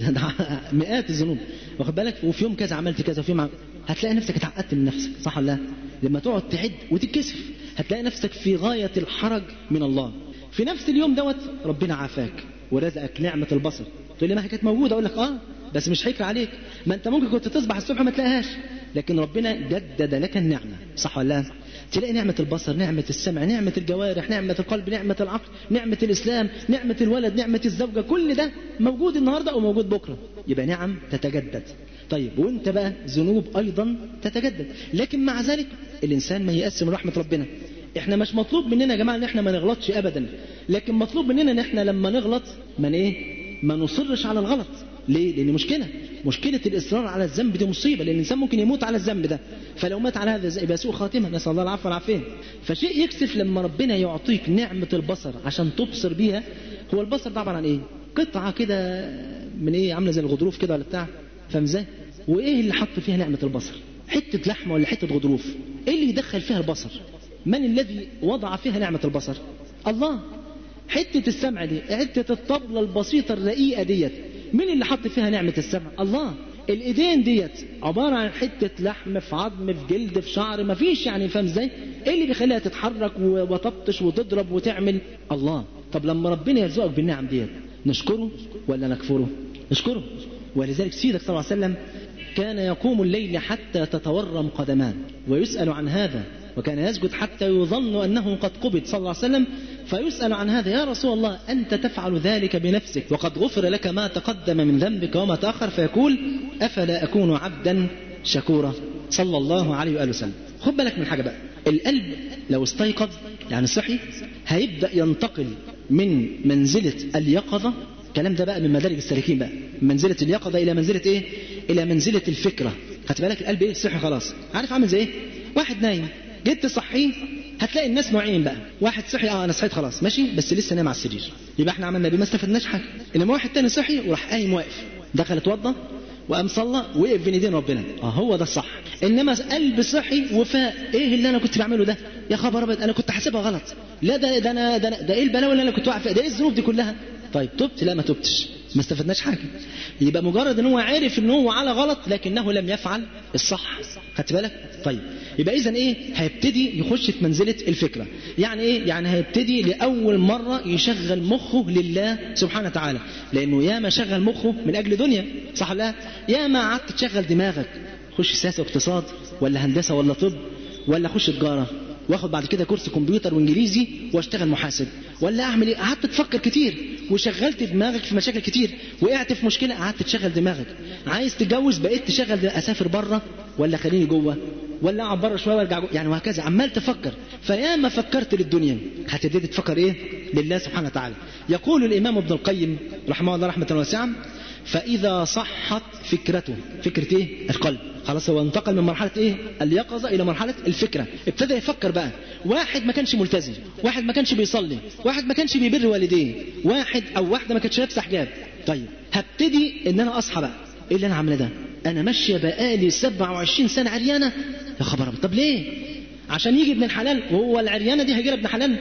مئات الذنوب واخد بالك وفي يوم كذا عملت كذا وفي يوم عملت. هتلاقي نفسك اتعقدت من نفسك صح ولا لا لما تقعد تعد وتتكسف هتلاقي نفسك في غايه الحرج من الله في نفس اليوم دوت ربنا عافاك ورزقك نعمه البصر تقول لي ما هي كانت موجوده اقول لك اه بس مش حكر عليك ما انت ممكن كنت تصبح الصبح ما تلاقيهاش لكن ربنا جدد لك النعمه صح ولا لا تلاقي نعمة البصر نعمة السمع نعمة الجوارح نعمة القلب نعمة العقل نعمة الإسلام نعمة الولد نعمة الزوجة كل ده موجود النهاردة أو موجود بكرة يبقى نعم تتجدد طيب وانت بقى ذنوب أيضا تتجدد لكن مع ذلك الإنسان ما يقسم من رحمة ربنا احنا مش مطلوب مننا يا جماعة ان احنا ما نغلطش ابدا لكن مطلوب مننا ان احنا لما نغلط من ايه ما نصرش على الغلط ليه؟ لأن مشكلة مشكلة الإصرار على الذنب دي مصيبة لأن الإنسان ممكن يموت على الذنب ده فلو مات على هذا يبقى سوء خاتمة نسأل الله العفو والعافية فشيء يكسف لما ربنا يعطيك نعمة البصر عشان تبصر بيها هو البصر ده عبارة عن إيه؟ قطعة كده من إيه عاملة زي الغضروف كده ولا بتاع فاهم إزاي؟ وإيه اللي حط فيها نعمة البصر؟ حتة لحمة ولا حتة غضروف؟ إيه اللي يدخل فيها البصر؟ من الذي وضع فيها نعمة البصر؟ الله حتة السمع دي حتة الطبلة البسيطة الرقيقة ديت مين اللي حط فيها نعمة السمع الله الايدين ديت عبارة عن حتة لحم في عظم في جلد في شعر ما فيش يعني فاهم ازاي ايه اللي بيخليها تتحرك وتبطش وتضرب وتعمل الله طب لما ربنا يرزقك بالنعم ديت نشكره ولا نكفره نشكره ولذلك سيدك صلى الله عليه وسلم كان يقوم الليل حتى تتورم قدمان ويسأل عن هذا وكان يسجد حتى يظن أنه قد قبض صلى الله عليه وسلم فيسأل عن هذا يا رسول الله أنت تفعل ذلك بنفسك وقد غفر لك ما تقدم من ذنبك وما تأخر فيقول أفلا أكون عبدا شكورا صلى الله عليه وآله وسلم خد بالك من حاجة بقى القلب لو استيقظ يعني صحي هيبدأ ينتقل من منزلة اليقظة الكلام ده بقى من مدارج السالكين بقى من منزلة اليقظة إلى منزلة إيه؟ إلى منزلة الفكرة خدت بالك القلب إيه صحي خلاص عارف عامل زي إيه؟ واحد نايم جيت تصحيه هتلاقي الناس نوعين بقى واحد صحي اه انا صحيت خلاص ماشي بس لسه نايم على السرير يبقى احنا عملنا بيه ما استفدناش حاجه انما واحد تاني صحي وراح قايم واقف دخل اتوضى وقام صلى وقف بين ايدين ربنا اه هو ده الصح انما قلب صحي وفاء ايه اللي انا كنت بعمله ده يا خبر ابيض انا كنت حاسبها غلط لا ده ده انا ده, ده ايه البلاوي اللي انا كنت واقع فيها ده ايه الذنوب دي كلها طيب تبت لا ما تبتش ما استفدناش حاجه يبقى مجرد ان هو عارف ان هو على غلط لكنه لم يفعل الصح خدت بالك طيب يبقى اذا ايه هيبتدي يخش في منزله الفكره يعني ايه يعني هيبتدي لاول مره يشغل مخه لله سبحانه وتعالى لانه ياما شغل مخه من اجل دنيا صح لا ياما قعدت تشغل دماغك خش سياسه واقتصاد ولا هندسه ولا طب ولا خش تجاره واخد بعد كده كورس كمبيوتر وانجليزي واشتغل محاسب ولا اعمل ايه قعدت تفكر كتير وشغلت دماغك في مشاكل كتير وقعت في مشكله قعدت تشغل دماغك عايز تتجوز بقيت تشغل دماغك. اسافر بره ولا خليني جوه ولا اقعد بره شويه وارجع جوه يعني وهكذا عمال تفكر فيا ما فكرت للدنيا هتبتدي تفكر ايه لله سبحانه وتعالى يقول الامام ابن القيم رحمه الله رحمه واسعه فإذا صحت فكرته فكرة إيه؟ القلب خلاص هو انتقل من مرحلة إيه؟ اليقظة إلى مرحلة الفكرة ابتدى يفكر بقى واحد ما كانش ملتزم واحد ما كانش بيصلي واحد ما كانش بيبر والديه واحد أو واحدة ما كانتش لابسة حجاب طيب هبتدي إن أنا أصحى بقى إيه اللي أنا عامله ده أنا ماشية بقالي 27 سنة عريانة يا خبر أبيض طب ليه عشان يجي ابن الحلال وهو العريانة دي هيجي ابن حلال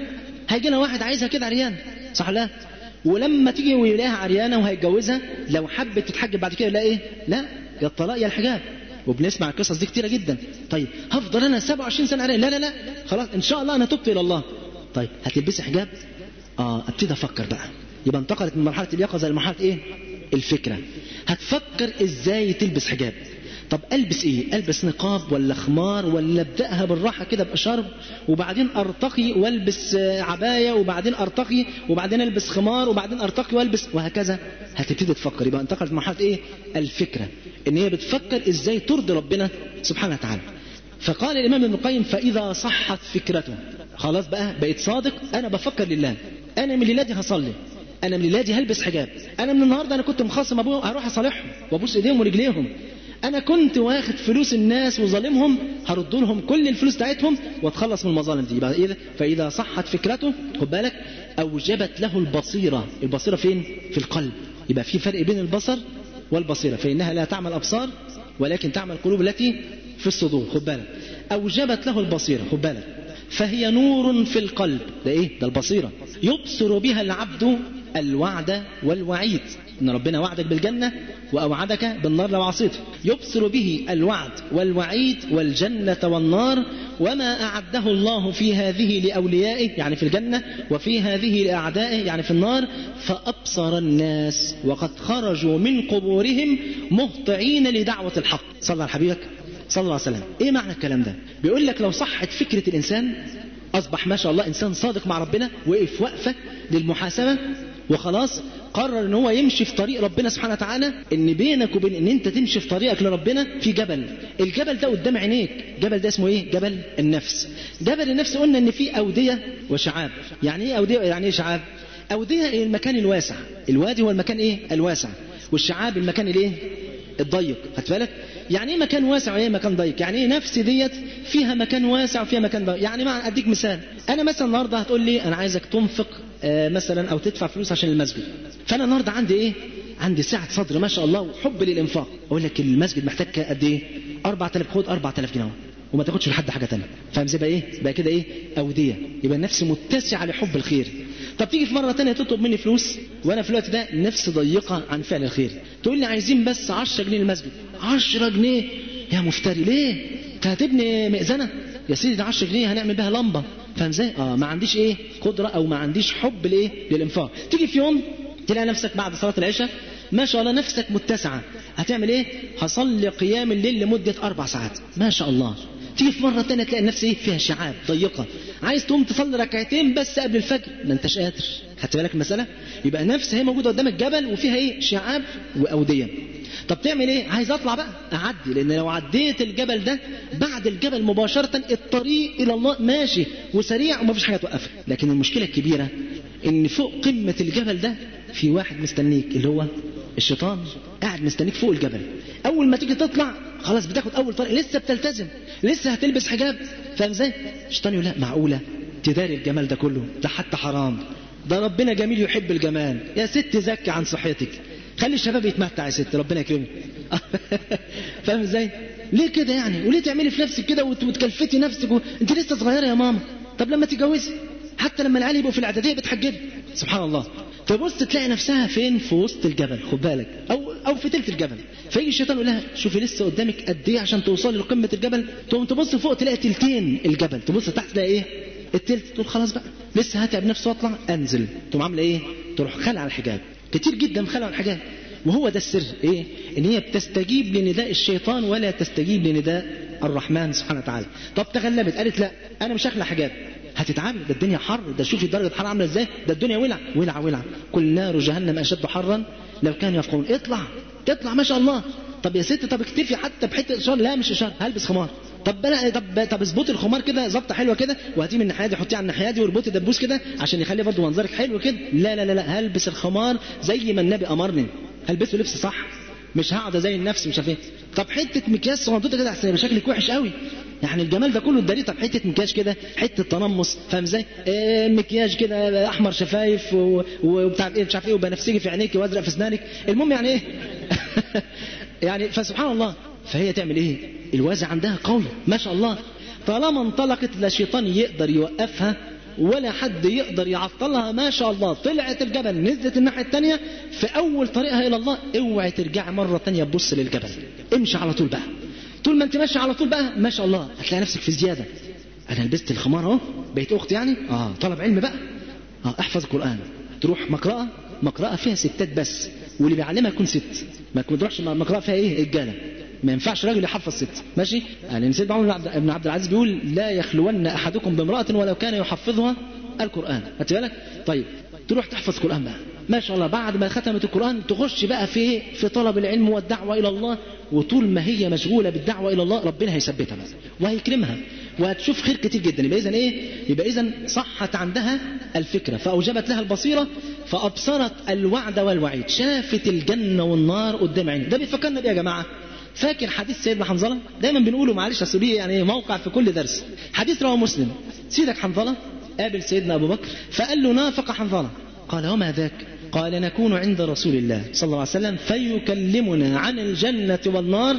هيجي لها واحد عايزها كده عريان صح لا ولما تيجي ويلاقيها عريانه وهيتجوزها لو حبت تتحجب بعد كده لا ايه لا يا الطلاق يا الحجاب وبنسمع القصص دي كتيره جدا طيب هفضل انا 27 سنه عريان لا لا لا خلاص ان شاء الله انا تبت الى الله طيب هتلبسي حجاب اه ابتدي افكر بقى يبقى انتقلت من مرحله اليقظه لمرحله ايه الفكره هتفكر ازاي تلبس حجاب طب البس ايه البس نقاب ولا خمار ولا ابداها بالراحه كده بشرب وبعدين ارتقي والبس آه، عبايه وبعدين ارتقي وبعدين البس خمار وبعدين ارتقي والبس وهكذا هتبتدي تفكر يبقى انتقلت مرحله ايه الفكره ان هي بتفكر ازاي ترضي ربنا سبحانه وتعالى فقال الامام ابن القيم فاذا صحت فكرته خلاص بقى بقيت صادق انا بفكر لله انا من الليله دي هصلي انا من الليله دي هلبس حجاب انا من النهارده انا كنت مخاصم ابوه هروح اصالحهم وابوس ايديهم ورجليهم انا كنت واخد فلوس الناس وظالمهم هرد لهم كل الفلوس بتاعتهم واتخلص من المظالم دي يبقى إيه؟ فاذا صحت فكرته خد بالك اوجبت له البصيره البصيره فين في القلب يبقى في فرق بين البصر والبصيره فانها لا تعمل ابصار ولكن تعمل القلوب التي في الصدور خد بالك اوجبت له البصيره خد بالك فهي نور في القلب ده ايه ده البصيره يبصر بها العبد الوعد والوعيد ان ربنا وعدك بالجنه واوعدك بالنار لو عصيته يبصر به الوعد والوعيد والجنه والنار وما اعده الله في هذه لاوليائه يعني في الجنه وفي هذه لاعدائه يعني في النار فابصر الناس وقد خرجوا من قبورهم مهطعين لدعوه الحق صلى على حبيبك صلى الله عليه وسلم ايه معنى الكلام ده بيقول لك لو صحت فكره الانسان اصبح ما شاء الله انسان صادق مع ربنا وقف وقفه للمحاسبه وخلاص قرر ان هو يمشي في طريق ربنا سبحانه وتعالى ان بينك وبين ان انت تمشي في طريقك لربنا في جبل الجبل ده قدام عينيك جبل ده اسمه ايه جبل النفس جبل النفس قلنا ان فيه اوديه وشعاب يعني ايه اوديه يعني ايه شعاب اوديه المكان الواسع الوادي هو المكان ايه الواسع والشعاب المكان الايه الضيق خدت بالك يعني ايه مكان واسع وايه مكان ضيق يعني ايه نفسي ديت فيها مكان واسع وفيها مكان ضيق يعني ما اديك مثال انا مثلا النهارده هتقول لي انا عايزك تنفق آه مثلا او تدفع فلوس عشان المسجد فانا النهارده عندي ايه عندي سعه صدر ما شاء الله وحب للانفاق اقول لك المسجد محتاج قد ايه 4000 خد 4000 جنيه وما تاخدش لحد حاجه ثانيه فاهم زي بقى ايه بقى كده ايه اوديه يبقى النفس متسعه لحب الخير طب تيجي في مره ثانيه تطلب مني فلوس وانا في الوقت ده نفس ضيقه عن فعل الخير تقول لي عايزين بس 10 جنيه المسجد 10 جنيه يا مفتري ليه انت هتبني مئذنه يا سيدي ده 10 جنيه هنعمل بها لمبه فاهم ازاي اه ما عنديش ايه قدره او ما عنديش حب لايه للانفاق تيجي في يوم تلاقي نفسك بعد صلاه العشاء ما شاء الله نفسك متسعه هتعمل ايه هصلي قيام الليل لمده اربع ساعات ما شاء الله تيجي في مره ثانيه تلاقي النفس ايه فيها شعاب ضيقه عايز تقوم تصلي ركعتين بس قبل الفجر ما انتش قادر خدت بالك المساله يبقى نفس هي موجوده قدام الجبل وفيها ايه شعاب واوديه طب تعمل ايه عايز اطلع بقى اعدي لان لو عديت الجبل ده بعد الجبل مباشره الطريق الى الله ماشي وسريع ومفيش حاجه توقفك لكن المشكله الكبيره ان فوق قمه الجبل ده في واحد مستنيك اللي هو الشيطان قاعد مستنيك فوق الجبل اول ما تيجي تطلع خلاص بتاخد اول طريق لسه بتلتزم لسه هتلبس حجاب فاهم ازاي الشيطان يقول لا معقوله تداري الجمال ده كله ده حتى حرام ده ربنا جميل يحب الجمال يا ست زكي عن صحتك خلي الشباب يتمتع يا ست ربنا يكرمك فاهم ازاي ليه كده يعني وليه تعملي في نفسك كده وت- وتكلفتي نفسك و... انت لسه صغيره يا ماما طب لما تتجوزي حتى لما العيال يبقوا في الاعداديه بتحجبي سبحان الله تبص تلاقي نفسها فين في وسط الجبل خد بالك او او في تلت الجبل فيجي الشيطان يقول لها شوفي لسه قدامك قد ايه عشان توصلي لقمه الجبل تقوم تبص فوق تلاقي تلتين الجبل تبص تحت تلاقي ايه التلت تقول خلاص بقى لسه هتعب نفسي واطلع انزل تقوم عامله ايه تروح خلع الحجاب كتير جدا خلع الحجاب وهو ده السر ايه ان هي بتستجيب لنداء الشيطان ولا تستجيب لنداء الرحمن سبحانه وتعالى طب تغلبت قالت لا انا مش هخلع حجاب هتتعامل ده الدنيا حر ده شوفي درجه الحراره عامله ازاي ده الدنيا ولع ولع ولع كل نار جهنم اشد حرا لو كانوا يفقهون اطلع تطلع ما شاء الله طب يا ست طب اكتفي حتى بحته اشاره لا مش اشاره هلبس خمار طب بلا طب طب اظبطي الخمار كده ظبطه حلوه كده وهاتيه من الناحيه دي حطيه على الناحيه دي واربطي دبوس كده عشان يخلي برضه منظرك حلو كده لا لا لا لا هلبس الخمار زي ما النبي امرني هلبسه لبس صح مش هقعد زي النفس مش عارف ايه طب حته مكياج صغنطوطه كده احسن يبقى شكلك وحش قوي يعني الجمال ده كله اداريه طب حته مكياج كده حته تنمص فاهم ازاي آه مكياج كده احمر شفايف و- وبتاع ايه مش عارف ايه وبنفسجي في عينيك وازرق في اسنانك المهم يعني ايه يعني فسبحان الله فهي تعمل ايه الوازع عندها قوي ما شاء الله طالما انطلقت لا شيطان يقدر يوقفها ولا حد يقدر يعطلها ما شاء الله طلعت الجبل نزلت الناحية التانية في أول طريقها إلى الله اوعي ترجعي مرة تانية تبص للجبل امشي على طول بقى طول ما انت ماشي على طول بقى ما شاء الله هتلاقي نفسك في زيادة أنا لبست الخمار أهو بقيت أخت يعني اه طلب علم بقى اه احفظ القرآن تروح مقرأة مقرأة فيها ستات بس واللي بيعلمها يكون ست ما تروحش مقرأة فيها ايه رجالة ما ينفعش راجل يحفظ ست ماشي يعني سيدنا عمر بن عبد العزيز بيقول لا يخلون احدكم بامرأة ولو كان يحفظها القرآن خدت بالك طيب تروح تحفظ قرآن بقى ما شاء الله بعد ما ختمت القرآن تخش بقى في في طلب العلم والدعوة إلى الله وطول ما هي مشغولة بالدعوة إلى الله ربنا هيثبتها بقى وهيكرمها وهتشوف خير كتير جدا يبقى إذا إيه؟ يبقى إذا صحت عندها الفكرة فأوجبت لها البصيرة فأبصرت الوعد والوعيد شافت الجنة والنار قدام عينها ده بيفكرنا بإيه يا جماعة فاكر حديث سيدنا حنظلة دايما بنقوله معلش اصل ليه يعني موقع في كل درس حديث رواه مسلم سيدك حنظلة قابل سيدنا أبو بكر فقال له نافق حنظلة قال وما ذاك قال نكون عند رسول الله صلى الله عليه وسلم فيكلمنا عن الجنة والنار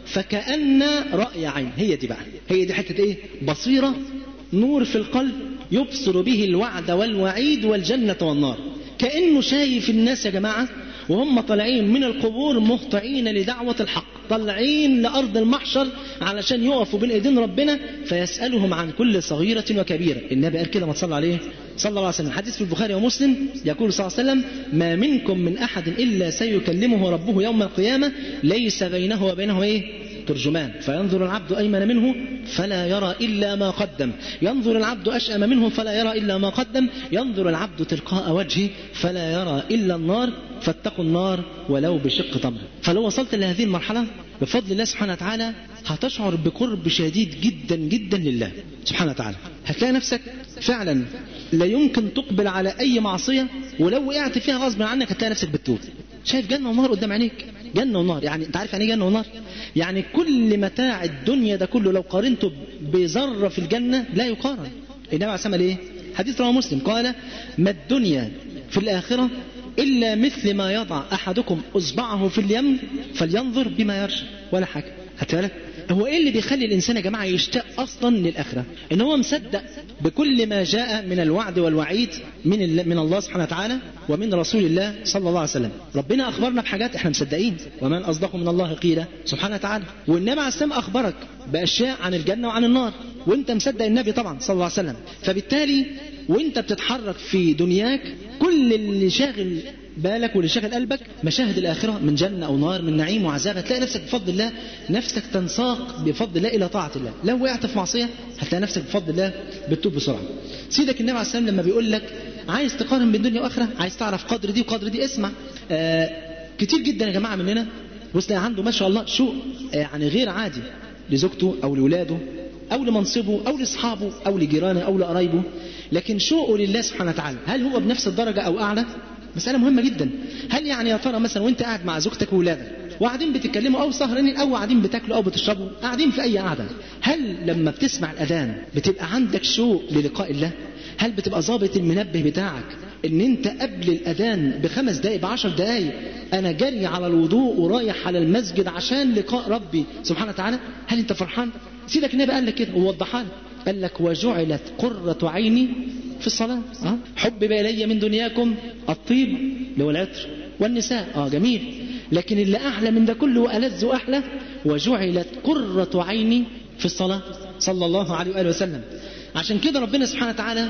فكأن رأي عين هي دي بقى هي دي حتة ايه بصيرة نور في القلب يبصر به الوعد والوعيد والجنة والنار كأنه شايف الناس يا جماعة وهم طالعين من القبور مهطعين لدعوة الحق طالعين لأرض المحشر علشان يقفوا بين ايدين ربنا فيسألهم عن كل صغيرة وكبيرة النبي قال كده ما تصلى عليه صلى الله عليه وسلم حديث في البخاري ومسلم يقول صلى الله عليه وسلم ما منكم من أحد إلا سيكلمه ربه يوم القيامة ليس بينه وبينه إيه ترجمان فينظر العبد أيمن منه فلا يرى إلا ما قدم ينظر العبد أشأم منه فلا يرى إلا ما قدم ينظر العبد تلقاء وجهه فلا يرى إلا النار فاتقوا النار ولو بشق تمر فلو وصلت لهذه المرحلة بفضل الله سبحانه وتعالى هتشعر بقرب شديد جدا جدا لله سبحانه وتعالى هتلاقي نفسك فعلا لا يمكن تقبل على أي معصية ولو وقعت فيها غصب عنك هتلاقي نفسك بتتوب شايف جنة ونار قدام عينيك جنة ونار يعني انت عارف يعني ايه جنة ونار يعني كل متاع الدنيا ده كله لو قارنته بذرة في الجنة لا يقارن النبي عليه الصلاة ايه حديث رواه مسلم قال ما الدنيا في الآخرة إلا مثل ما يضع أحدكم إصبعه في اليم فلينظر بما يرجع ولا حاجة هتبالك هو ايه اللي بيخلي الانسان يا جماعه يشتاق اصلا للاخره ان هو مصدق بكل ما جاء من الوعد والوعيد من من الله سبحانه وتعالى ومن رسول الله صلى الله عليه وسلم ربنا اخبرنا بحاجات احنا مصدقين ومن اصدق من الله قيلا سبحانه وتعالى والنبي عليه السلام اخبرك باشياء عن الجنه وعن النار وانت مصدق النبي طبعا صلى الله عليه وسلم فبالتالي وانت بتتحرك في دنياك كل اللي شاغل بالك واللي شاغل قلبك مشاهد الآخرة من جنة أو نار من نعيم وعذاب هتلاقي نفسك بفضل الله نفسك تنساق بفضل الله إلى طاعة الله لو وقعت في معصية هتلاقي نفسك بفضل الله بتتوب بسرعة سيدك النبي عليه السلام لما بيقول لك عايز تقارن بين دنيا وآخرة عايز تعرف قدر دي وقدر دي اسمع آه كتير جدا يا جماعة مننا بص عنده ما شاء الله شوق آه يعني غير عادي لزوجته أو لولاده أو لمنصبه أو لأصحابه أو لجيرانه أو لقرايبه لكن شوقه لله سبحانه وتعالى هل هو بنفس الدرجة أو أعلى مسألة مهمة جدا هل يعني يا ترى مثلا وانت قاعد مع زوجتك وولادك وقاعدين بتتكلموا او سهرانين او قاعدين بتاكلوا او بتشربوا قاعدين في اي قعده هل لما بتسمع الاذان بتبقى عندك شوق للقاء الله هل بتبقى ظابط المنبه بتاعك ان انت قبل الاذان بخمس دقائق بعشر دقائق انا جري على الوضوء ورايح على المسجد عشان لقاء ربي سبحانه وتعالى هل انت فرحان سيدك النبي قال لك كده ووضحها لك قال لك وجعلت قرة عيني في الصلاة أه؟ حبب إلي من دنياكم الطيب اللي هو العطر والنساء اه جميل لكن اللي أعلى من ده كله وألذ وأحلى وجعلت قرة عيني في الصلاة صلى الله عليه وآله وسلم عشان كده ربنا سبحانه وتعالى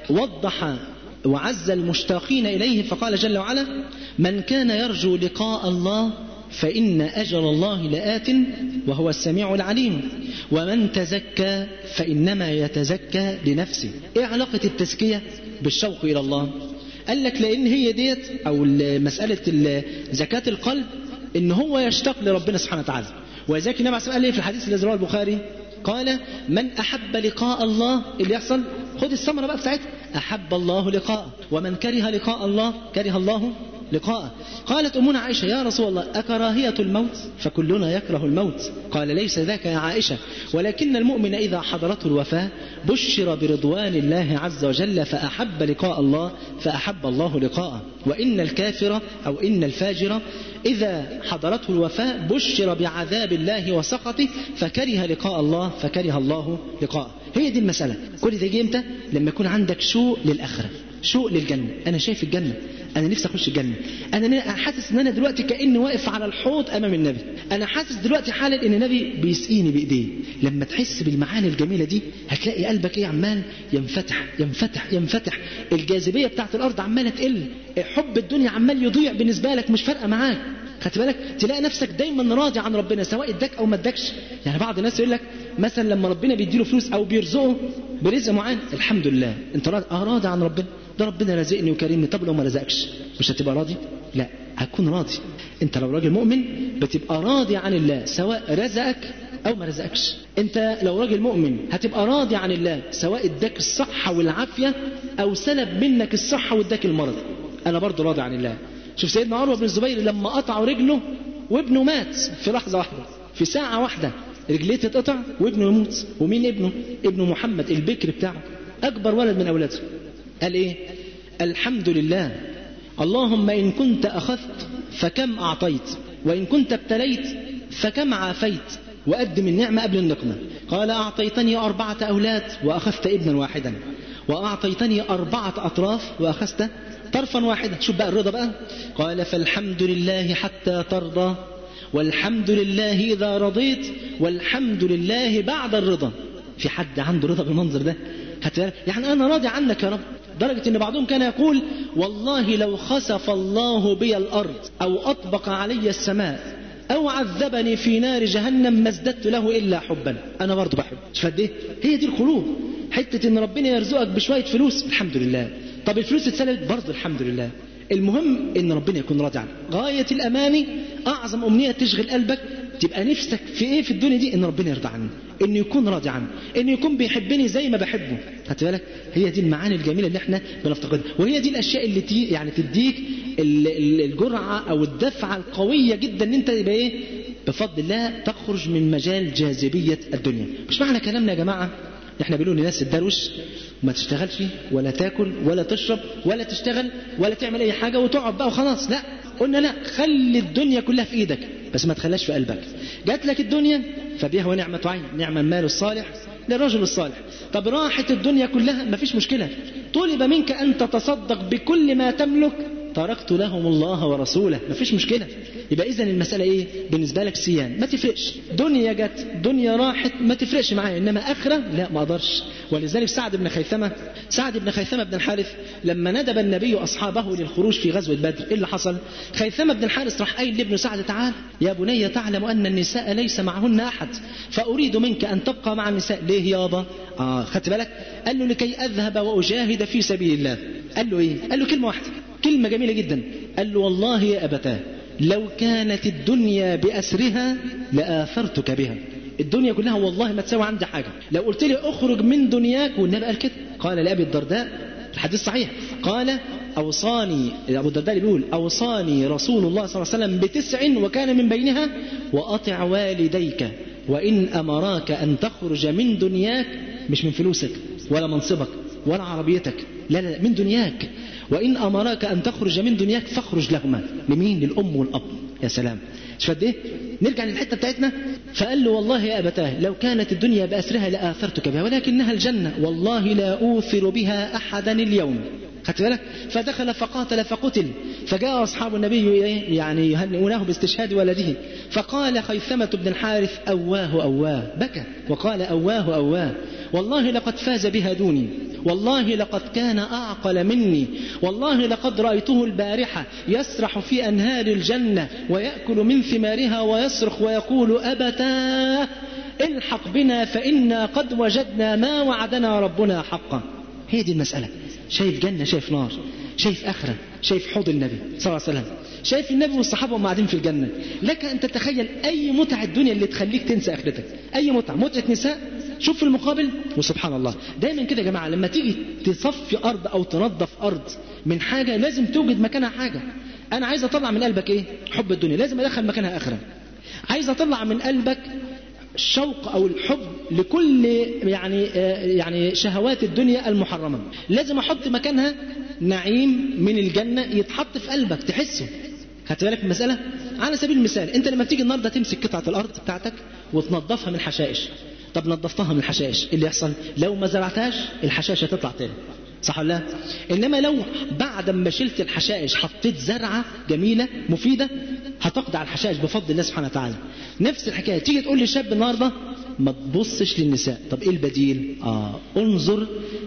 وضح وعز المشتاقين إليه فقال جل وعلا من كان يرجو لقاء الله فإن أجل الله لآت وهو السميع العليم ومن تزكى فإنما يتزكى لنفسه إيه علاقة التزكية بالشوق إلى الله قال لك لأن هي ديت أو مسألة زكاة القلب إن هو يشتاق لربنا سبحانه وتعالى ولذلك النبي عليه الصلاة والسلام في الحديث الذي رواه البخاري قال من أحب لقاء الله اللي يحصل خد الثمرة بقى بتاعتها أحب الله لقاءه ومن كره لقاء الله كره الله لقاءه قالت أمنا عائشة يا رسول الله أكراهية الموت فكلنا يكره الموت قال ليس ذاك يا عائشة ولكن المؤمن إذا حضرته الوفاة بشر برضوان الله عز وجل فأحب لقاء الله فأحب الله لقاءه وإن الكافر أو إن الفاجر إذا حضرته الوفاة بشر بعذاب الله وسخطه فكره لقاء الله فكره الله لقاءه هي دي المسألة كل ده جه امتى لما يكون عندك شوق للآخرة شوق للجنة أنا شايف الجنة أنا نفسي أخش الجنة أنا حاسس إن أنا دلوقتي كأني واقف على الحوض أمام النبي أنا حاسس دلوقتي حالا إن النبي بيسقيني بإيديه لما تحس بالمعاني الجميلة دي هتلاقي قلبك إيه عمال ينفتح ينفتح ينفتح الجاذبية بتاعت الأرض عمالة تقل حب الدنيا عمال يضيع بالنسبة لك مش فارقة معاك خدت بالك تلاقي نفسك دايما راضي عن ربنا سواء اداك او ما اداكش يعني بعض الناس يقول لك مثلا لما ربنا بيديله فلوس او بيرزقه برزق معين الحمد لله انت راضي اه راضي عن ربنا ده ربنا رزقني وكرمني طب لو ما رزقكش مش هتبقى راضي لا هتكون راضي انت لو راجل مؤمن بتبقى راضي عن الله سواء رزقك او ما رزقكش انت لو راجل مؤمن هتبقى راضي عن الله سواء اداك الصحة والعافية او سلب منك الصحة واداك المرض انا برضو راضي عن الله شوف سيدنا عروة بن الزبير لما قطعوا رجله وابنه مات في لحظة واحدة في ساعة واحدة رجليه تتقطع وابنه يموت ومين ابنه ابنه محمد البكر بتاعه أكبر ولد من أولاده قال إيه الحمد لله اللهم إن كنت أخذت فكم أعطيت وإن كنت ابتليت فكم عافيت وقدم النعمة قبل النقمة قال أعطيتني أربعة أولاد وأخذت ابنا واحدا وأعطيتني أربعة أطراف وأخذت طرفا واحدا شوف بقى الرضا بقى قال فالحمد لله حتى ترضى والحمد لله إذا رضيت والحمد لله بعد الرضا في حد عنده رضا بالمنظر ده يعني أنا راضي عنك يا رب درجة أن بعضهم كان يقول والله لو خسف الله بي الأرض أو أطبق علي السماء أو عذبني في نار جهنم ما ازددت له إلا حبا أنا برضه بحب شوف قد إيه هي دي القلوب حتة إن ربنا يرزقك بشوية فلوس الحمد لله طب الفلوس اتسلبت برضه الحمد لله المهم ان ربنا يكون راضي عنك غايه الاماني اعظم امنيه تشغل قلبك تبقى نفسك في ايه في الدنيا دي ان ربنا يرضى عني انه يكون راضي عني انه يكون بيحبني زي ما بحبه خدت بالك هي دي المعاني الجميله اللي احنا بنفتقدها وهي دي الاشياء اللي تي يعني تديك الجرعه او الدفعه القويه جدا ان انت يبقى ايه بفضل الله تخرج من مجال جاذبيه الدنيا مش معنى كلامنا يا جماعه احنا بنقول للناس تدروش وما تشتغلش ولا تاكل ولا تشرب ولا تشتغل ولا تعمل اي حاجه وتقعد بقى وخلاص لا قلنا لا خلي الدنيا كلها في ايدك بس ما تخليهاش في قلبك جات لك الدنيا فبها ونعمة عين نعم المال الصالح للرجل الصالح طب راحت الدنيا كلها ما فيش مشكلة طلب منك أن تتصدق بكل ما تملك تركت لهم الله ورسوله ما فيش مشكلة يبقى إذا المسألة إيه بالنسبة لك سيان ما تفرقش دنيا جت دنيا راحت ما تفرقش معايا إنما آخرة لا ما أقدرش ولذلك سعد بن خيثمة سعد بن خيثمة بن الحارث لما ندب النبي أصحابه للخروج في غزوة بدر إيه اللي حصل خيثمة بن الحارث راح قايل لابن سعد تعال يا بني تعلم أن النساء ليس معهن أحد فأريد منك أن تبقى مع النساء ليه يابا آه خدت بالك قال له لكي أذهب وأجاهد في سبيل الله قال له إيه قال له كلمة واحدة كلمة جميلة جدا قال له والله يا أبتاه لو كانت الدنيا بأسرها لآثرتك بها الدنيا كلها والله ما تساوي عندي حاجة لو قلت لي اخرج من دنياك والنبي قال كده قال لأبي الدرداء الحديث صحيح قال أوصاني أبو الدرداء بيقول أوصاني رسول الله صلى الله عليه وسلم بتسع وكان من بينها وأطع والديك وإن أمراك أن تخرج من دنياك مش من فلوسك ولا منصبك ولا عربيتك لا لا من دنياك وإن أمراك أن تخرج من دنياك فاخرج لهما لمين للأم والأب يا سلام شوف قد ايه نرجع للحته بتاعتنا فقال له والله يا ابتاه لو كانت الدنيا باسرها لاثرتك بها ولكنها الجنه والله لا اوثر بها احدا اليوم خدت بالك فدخل فقاتل فقتل فجاء اصحاب النبي يعني يهنئونه باستشهاد ولده فقال خيثمه بن الحارث اواه اواه بكى وقال اواه اواه والله لقد فاز بها دوني والله لقد كان أعقل مني والله لقد رأيته البارحة يسرح في أنهار الجنة ويأكل من ثمارها ويصرخ ويقول أبتاه الحق بنا فإنا قد وجدنا ما وعدنا ربنا حقا هي دي المسألة شايف جنة شايف نار شايف آخرة شايف حوض النبي صلى الله عليه وسلم شايف النبي والصحابة وهم قاعدين في الجنة لك أن تتخيل أي متعة الدنيا اللي تخليك تنسى آخرتك أي متعة متعة نساء شوف في المقابل وسبحان الله دايما كده يا جماعة لما تيجي تصفي أرض أو تنظف أرض من حاجة لازم توجد مكانها حاجة انا عايز اطلع من قلبك ايه حب الدنيا لازم ادخل مكانها اخره عايز اطلع من قلبك الشوق او الحب لكل يعني آه، يعني شهوات الدنيا المحرمه لازم احط مكانها نعيم من الجنه يتحط في قلبك تحسه خدت بالك من المساله على سبيل المثال انت لما بتيجي النهارده تمسك قطعه الارض بتاعتك وتنظفها من الحشائش طب نظفتها من الحشائش إيه اللي يحصل لو ما زرعتهاش الحشائش هتطلع تاني صح ولا لا انما لو بعد ما شلت الحشائش حطيت زرعه جميله مفيده هتقضي على الحشائش بفضل الله سبحانه وتعالى نفس الحكايه تيجي تقول للشاب النهارده ما تبصش للنساء طب ايه البديل اه انظر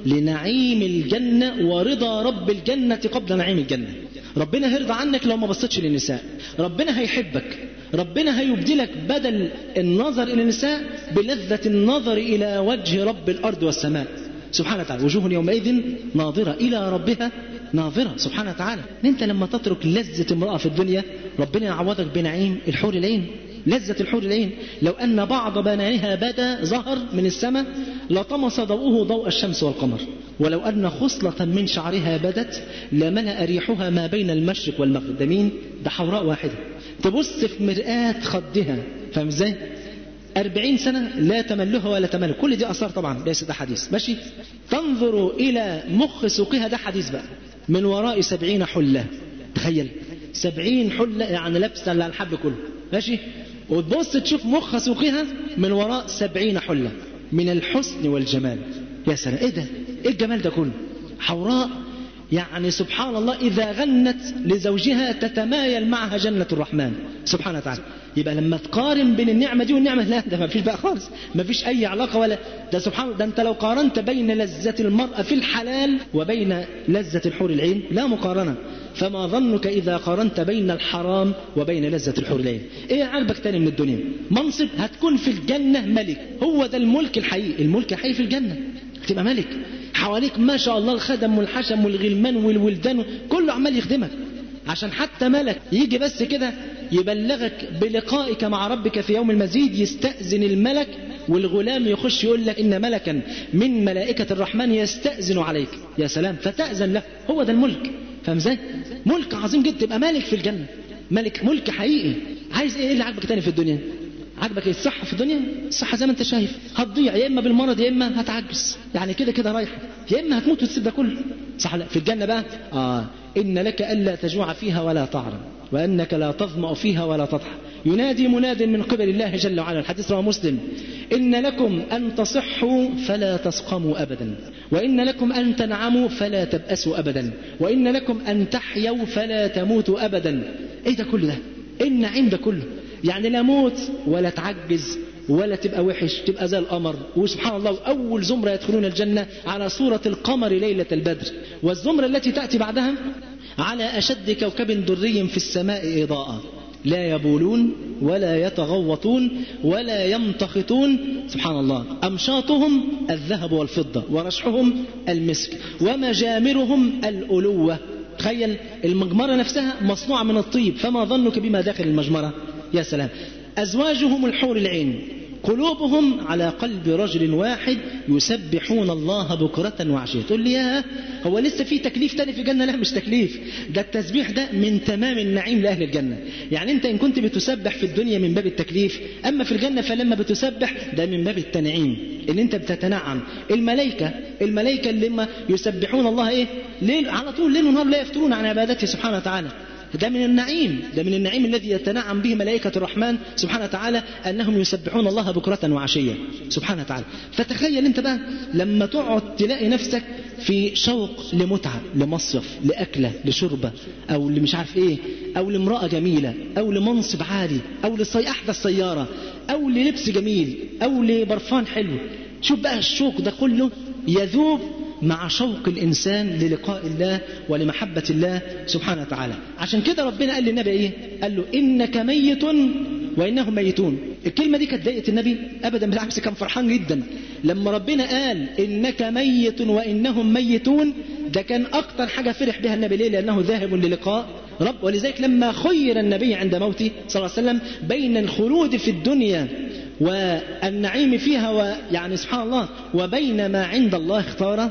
لنعيم الجنه ورضا رب الجنه قبل نعيم الجنه ربنا هيرضى عنك لو ما بصيتش للنساء ربنا هيحبك ربنا هيبدلك بدل النظر الى النساء بلذه النظر الى وجه رب الارض والسماء سبحانه وتعالى وجوه يومئذ ناظرة إلى ربها ناظرة سبحانه وتعالى أنت لما تترك لذة امرأة في الدنيا ربنا يعوضك بنعيم الحور العين لذة الحور العين لو أن بعض بنانها بدا ظهر من السماء لطمس ضوءه ضوء الشمس والقمر ولو أن خصلة من شعرها بدت لملأ ريحها ما بين المشرق والمغرب ده مين؟ ده حوراء واحدة تبص في مرآة خدها فاهم ازاي؟ أربعين سنة لا تملها ولا تمل كل دي أثار طبعا ليس ده حديث ماشي تنظر إلى مخ سوقها ده حديث بقى من وراء سبعين حلة تخيل سبعين حلة يعني لابسة على الحب كله ماشي وتبص تشوف مخ سوقها من وراء سبعين حلة من الحسن والجمال يا سلام ايه ده ايه الجمال ده كله حوراء يعني سبحان الله إذا غنت لزوجها تتمايل معها جنة الرحمن سبحانه وتعالى يبقى لما تقارن بين النعمة دي والنعمة لا ده ما فيش بقى خالص ما فيش أي علاقة ولا ده سبحان الله ده أنت لو قارنت بين لذة المرأة في الحلال وبين لذة الحور العين لا مقارنة فما ظنك إذا قارنت بين الحرام وبين لذة الحور العين إيه عاجبك تاني من الدنيا منصب هتكون في الجنة ملك هو ده الملك الحقيقي الملك الحقيقي في الجنة تبقى ملك حواليك ما شاء الله الخدم والحشم والغلمان والولدان كله عمال يخدمك عشان حتى ملك يجي بس كده يبلغك بلقائك مع ربك في يوم المزيد يستأذن الملك والغلام يخش يقول لك إن ملكا من ملائكة الرحمن يستأذن عليك يا سلام فتأذن له هو ده الملك فاهم ازاي؟ ملك عظيم جدا تبقى ملك في الجنة ملك ملك حقيقي عايز ايه اللي عاجبك تاني في الدنيا؟ عاجبك ايه الصحة في الدنيا الصحة زي ما انت شايف هتضيع يا اما بالمرض يا اما هتعجز يعني كده كده رايحة يا اما هتموت وتسيب ده كله صح لا في الجنة بقى اه ان لك الا تجوع فيها ولا تعرى وانك لا تظمأ فيها ولا تضحى ينادي مناد من قبل الله جل وعلا الحديث رواه مسلم إن لكم أن تصحوا فلا تسقموا أبدا وإن لكم أن تنعموا فلا تبأسوا أبدا وإن لكم أن تحيوا فلا تموتوا أبدا إيه ده كله ده إيه النعيم ده كله يعني لا موت ولا تعجز ولا تبقى وحش تبقى زي القمر وسبحان الله أول زمرة يدخلون الجنة على صورة القمر ليلة البدر والزمرة التي تأتي بعدها على أشد كوكب دري في السماء إضاءة لا يبولون ولا يتغوطون ولا يمتخطون سبحان الله أمشاطهم الذهب والفضة ورشحهم المسك ومجامرهم الألوة تخيل المجمرة نفسها مصنوعة من الطيب فما ظنك بما داخل المجمرة يا سلام أزواجهم الحور العين قلوبهم على قلب رجل واحد يسبحون الله بكرة وعشية تقول لي يا هو لسه في تكليف تاني في الجنة لا مش تكليف ده التسبيح ده من تمام النعيم لأهل الجنة يعني أنت إن كنت بتسبح في الدنيا من باب التكليف أما في الجنة فلما بتسبح ده من باب التنعيم إن أنت بتتنعم الملائكة الملائكة اللي هم يسبحون الله إيه ليل على طول ليل ونهار لا يفترون عن عبادته سبحانه وتعالى ده من النعيم ده من النعيم الذي يتنعم به ملائكة الرحمن سبحانه وتعالى أنهم يسبحون الله بكرة وعشية سبحانه وتعالى فتخيل أنت بقى لما تقعد تلاقي نفسك في شوق لمتعة لمصيف لأكلة لشربة أو لمش عارف إيه أو لامرأة جميلة أو لمنصب عالي أو لصي أحدث سيارة أو للبس جميل أو لبرفان حلو شوف بقى الشوق ده كله يذوب مع شوق الإنسان للقاء الله ولمحبة الله سبحانه وتعالى عشان كده ربنا قال للنبي إيه قال له إنك ميت وإنهم ميتون الكلمة دي كانت ضايقت النبي أبدا بالعكس كان فرحان جدا لما ربنا قال إنك ميت وإنهم ميتون ده كان أكتر حاجة فرح بها النبي ليه لأنه ذاهب للقاء رب ولذلك لما خير النبي عند موته صلى الله عليه وسلم بين الخلود في الدنيا والنعيم فيها ويعني سبحان الله وبين ما عند الله اختار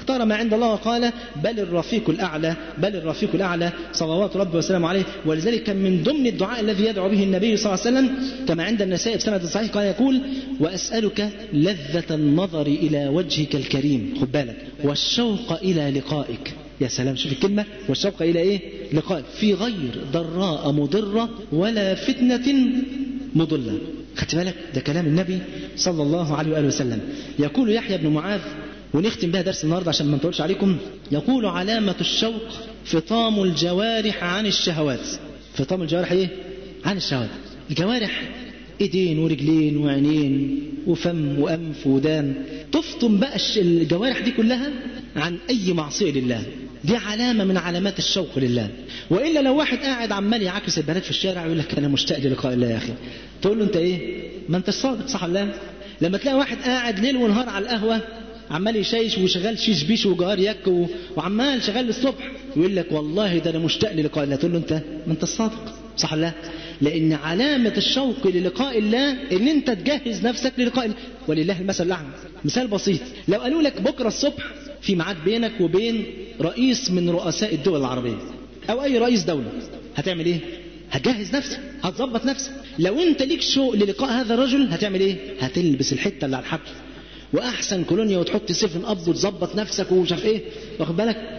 اختار ما عند الله وقال بل الرفيق الأعلى بل الرفيق الأعلى صلوات ربي وسلامه عليه ولذلك كان من ضمن الدعاء الذي يدعو به النبي صلى الله عليه وسلم كما عند النسائي بسند صحيح قال يقول وأسألك لذة النظر إلى وجهك الكريم خد بالك والشوق إلى لقائك يا سلام شوف الكلمة والشوق إلى إيه لقائك في غير ضراء مضرة ولا فتنة مضلة خدت بالك ده كلام النبي صلى الله عليه وآله وسلم يقول يحيى بن معاذ ونختم بها درس النهارده عشان ما نطولش عليكم يقول علامة الشوق فطام الجوارح عن الشهوات فطام الجوارح ايه عن الشهوات الجوارح ايدين ورجلين وعينين وفم وانف ودان تفطم بقى الجوارح دي كلها عن اي معصيه لله دي علامة من علامات الشوق لله وإلا لو واحد قاعد عمال يعاكس البنات في الشارع يقول لك أنا مشتاق للقاء الله يا أخي تقول له أنت إيه ما أنت صادق صح ولا لما تلاقي واحد قاعد ليل ونهار على القهوة عمال يشيش وشغال شيش بيش وجار يك و... وعمال شغال الصبح يقول لك والله ده انا مشتاق للقاء الله تقول له انت ما انت الصادق صح ولا لان علامه الشوق للقاء الله ان انت تجهز نفسك للقاء الله ولله المثل الاعلى مثال بسيط لو قالوا لك بكره الصبح في ميعاد بينك وبين رئيس من رؤساء الدول العربيه او اي رئيس دوله هتعمل ايه هتجهز نفسك هتظبط نفسك لو انت ليك شوق للقاء هذا الرجل هتعمل ايه هتلبس الحته اللي على الحبل واحسن كولونيا وتحط سفن اب وتظبط نفسك ومش عارف ايه واخد بالك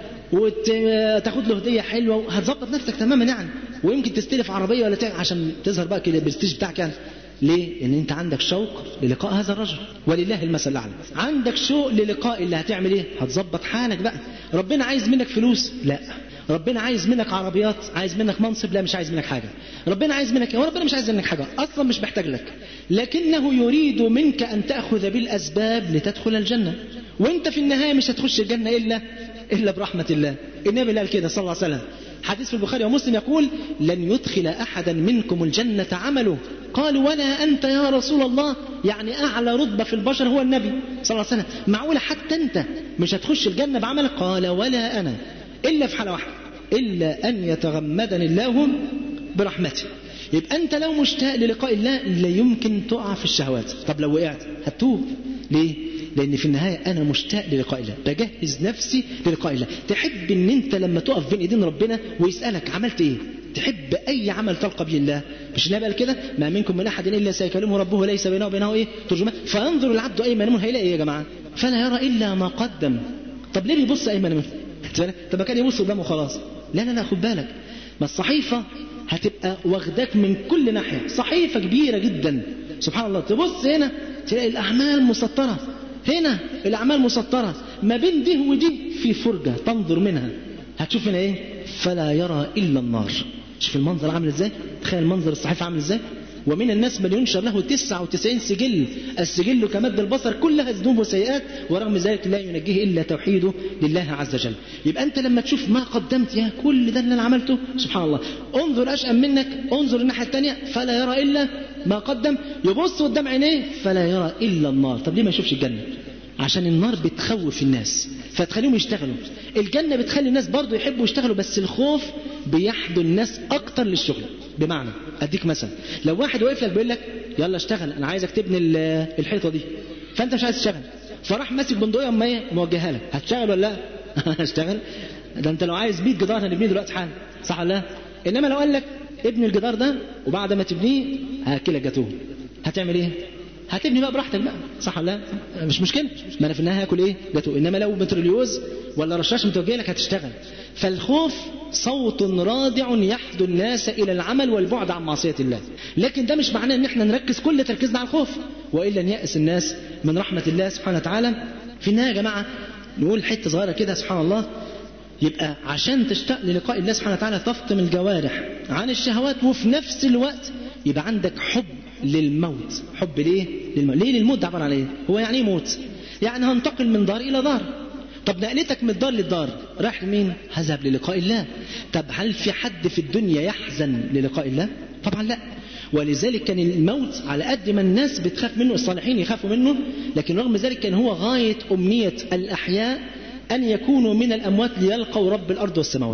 وتاخد له هديه حلوه هتظبط نفسك تماما يعني ويمكن تستلف عربيه ولا تعمل عشان تظهر بقى كده البرستيج بتاعك يعني ليه؟ لأن أنت عندك شوق للقاء هذا الرجل ولله المثل الأعلى. عندك شوق للقاء اللي هتعمل إيه؟ هتظبط حالك بقى. ربنا عايز منك فلوس؟ لا. ربنا عايز منك عربيات عايز منك منصب لا مش عايز منك حاجة ربنا عايز منك هو ربنا مش عايز منك حاجة أصلا مش محتاج لك لكنه يريد منك أن تأخذ بالأسباب لتدخل الجنة وانت في النهاية مش هتخش الجنة إلا إلا برحمة الله النبي قال كده صلى الله عليه وسلم حديث في البخاري ومسلم يقول لن يدخل أحدا منكم الجنة عمله قالوا ولا أنت يا رسول الله يعني أعلى رتبة في البشر هو النبي صلى الله عليه وسلم معقولة حتى أنت مش هتخش الجنة بعملك قال ولا أنا إلا في حالة واحدة إلا أن يتغمدني الله برحمته يبقى أنت لو مشتاق للقاء الله لا يمكن تقع في الشهوات طب لو وقعت هتوب ليه؟ لأن في النهاية أنا مشتاق للقاء الله بجهز نفسي للقاء الله تحب أن أنت لما تقف بين إيدين ربنا ويسألك عملت إيه تحب أي عمل تلقى به الله مش النبي قال كده ما منكم من أحد إلا سيكلمه ربه ليس بينه وبينه إيه ترجمان فينظر العبد أيمن منه هيلاقي إيه يا جماعة فلا يرى إلا ما قدم طب ليه بيبص أيمن منه طب ما كان يبص قدامه خلاص لا لا لا خد بالك ما الصحيفة هتبقى واخداك من كل ناحية صحيفة كبيرة جدا سبحان الله تبص هنا تلاقي الأعمال مسطرة هنا الأعمال مسطرة ما بين دي ودي في فرجة تنظر منها هتشوف هنا ايه فلا يرى إلا النار شوف المنظر عامل ازاي تخيل منظر الصحيفة عامل ازاي ومن الناس من ينشر له 99 سجل السجل كمد البصر كلها ذنوب وسيئات ورغم ذلك لا ينجيه إلا توحيده لله عز وجل يبقى أنت لما تشوف ما قدمت يا كل ده اللي أنا عملته سبحان الله انظر أشأم منك انظر الناحية الثانية فلا يرى إلا ما قدم يبص قدام عينيه فلا يرى إلا النار طب ليه ما يشوفش الجنة عشان النار بتخوف الناس فتخليهم يشتغلوا الجنة بتخلي الناس برضو يحبوا يشتغلوا بس الخوف بيحدو الناس أكتر للشغل بمعنى أديك مثلا لو واحد واقف لك بيقول لك يلا اشتغل أنا عايزك تبني الحيطة دي فأنت مش عايز تشتغل فراح ماسك بندقية أما إيه موجهها لك هتشتغل ولا لا؟ هشتغل ده أنت لو عايز 100 جدار هنبنيه دلوقتي حالا صح ولا لا؟ إنما لو قال لك ابني الجدار ده وبعد ما تبنيه هاكلك جاتوه هتعمل ايه؟ هتبني بقى براحتك بقى صح ولا لا؟ مش مشكله ما انا في النهايه هاكل ايه؟ جاتوه انما لو بتروليوز ولا رشاش متوجه لك هتشتغل فالخوف صوت رادع يحدو الناس الى العمل والبعد عن معصيه الله لكن ده مش معناه ان احنا نركز كل تركيزنا على الخوف والا نيأس الناس من رحمه الله سبحانه وتعالى في النهايه يا جماعه نقول حته صغيره كده سبحان الله يبقى عشان تشتاق للقاء الله سبحانه وتعالى تفطم الجوارح عن الشهوات وفي نفس الوقت يبقى عندك حب للموت حب ليه للموت ليه للموت ده عباره عن ايه هو يعني ايه موت يعني هنتقل من دار الى دار طب نقلتك من الدار للدار رايح لمين هذهب للقاء الله طب هل في حد في الدنيا يحزن للقاء الله طبعا لا ولذلك كان الموت على قد ما الناس بتخاف منه الصالحين يخافوا منه لكن رغم ذلك كان هو غاية أمنية الأحياء أن يكونوا من الأموات ليلقوا رب الأرض والسماوات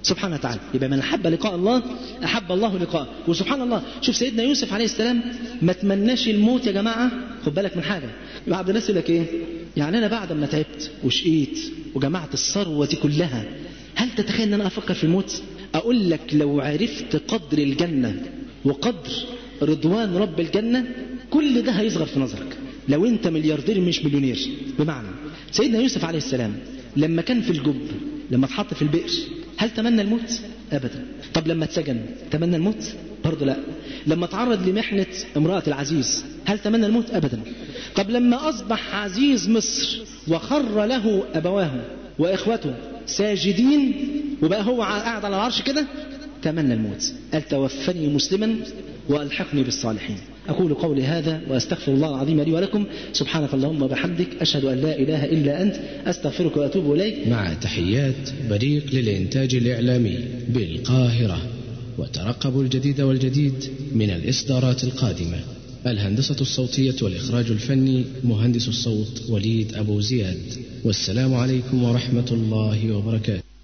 سبحانه وتعالى يبقى من أحب لقاء الله أحب الله لقاءه وسبحان الله شوف سيدنا يوسف عليه السلام ما تمناش الموت يا جماعة خد بالك من حاجة بعض الناس يقول لك إيه يعني أنا بعد ما تعبت وشقيت وجمعت الثروة دي كلها هل تتخيل أن أنا أفكر في الموت أقول لك لو عرفت قدر الجنة وقدر رضوان رب الجنة كل ده هيصغر في نظرك لو أنت ملياردير مش مليونير بمعنى سيدنا يوسف عليه السلام لما كان في الجب لما اتحط في البئر هل تمنى الموت؟ أبدا طب لما اتسجن تمنى الموت؟ برضه لا لما تعرض لمحنة امرأة العزيز هل تمنى الموت؟ أبدا طب لما أصبح عزيز مصر وخر له أبواه وإخوته ساجدين وبقى هو قاعد على العرش كده تمنى الموت قال توفني مسلما وألحقني بالصالحين أقول قولي هذا وأستغفر الله العظيم لي ولكم سبحانك اللهم وبحمدك أشهد أن لا إله إلا أنت أستغفرك وأتوب إليك مع تحيات بريق للإنتاج الإعلامي بالقاهرة وترقبوا الجديد والجديد من الإصدارات القادمة الهندسة الصوتية والإخراج الفني مهندس الصوت وليد أبو زياد والسلام عليكم ورحمة الله وبركاته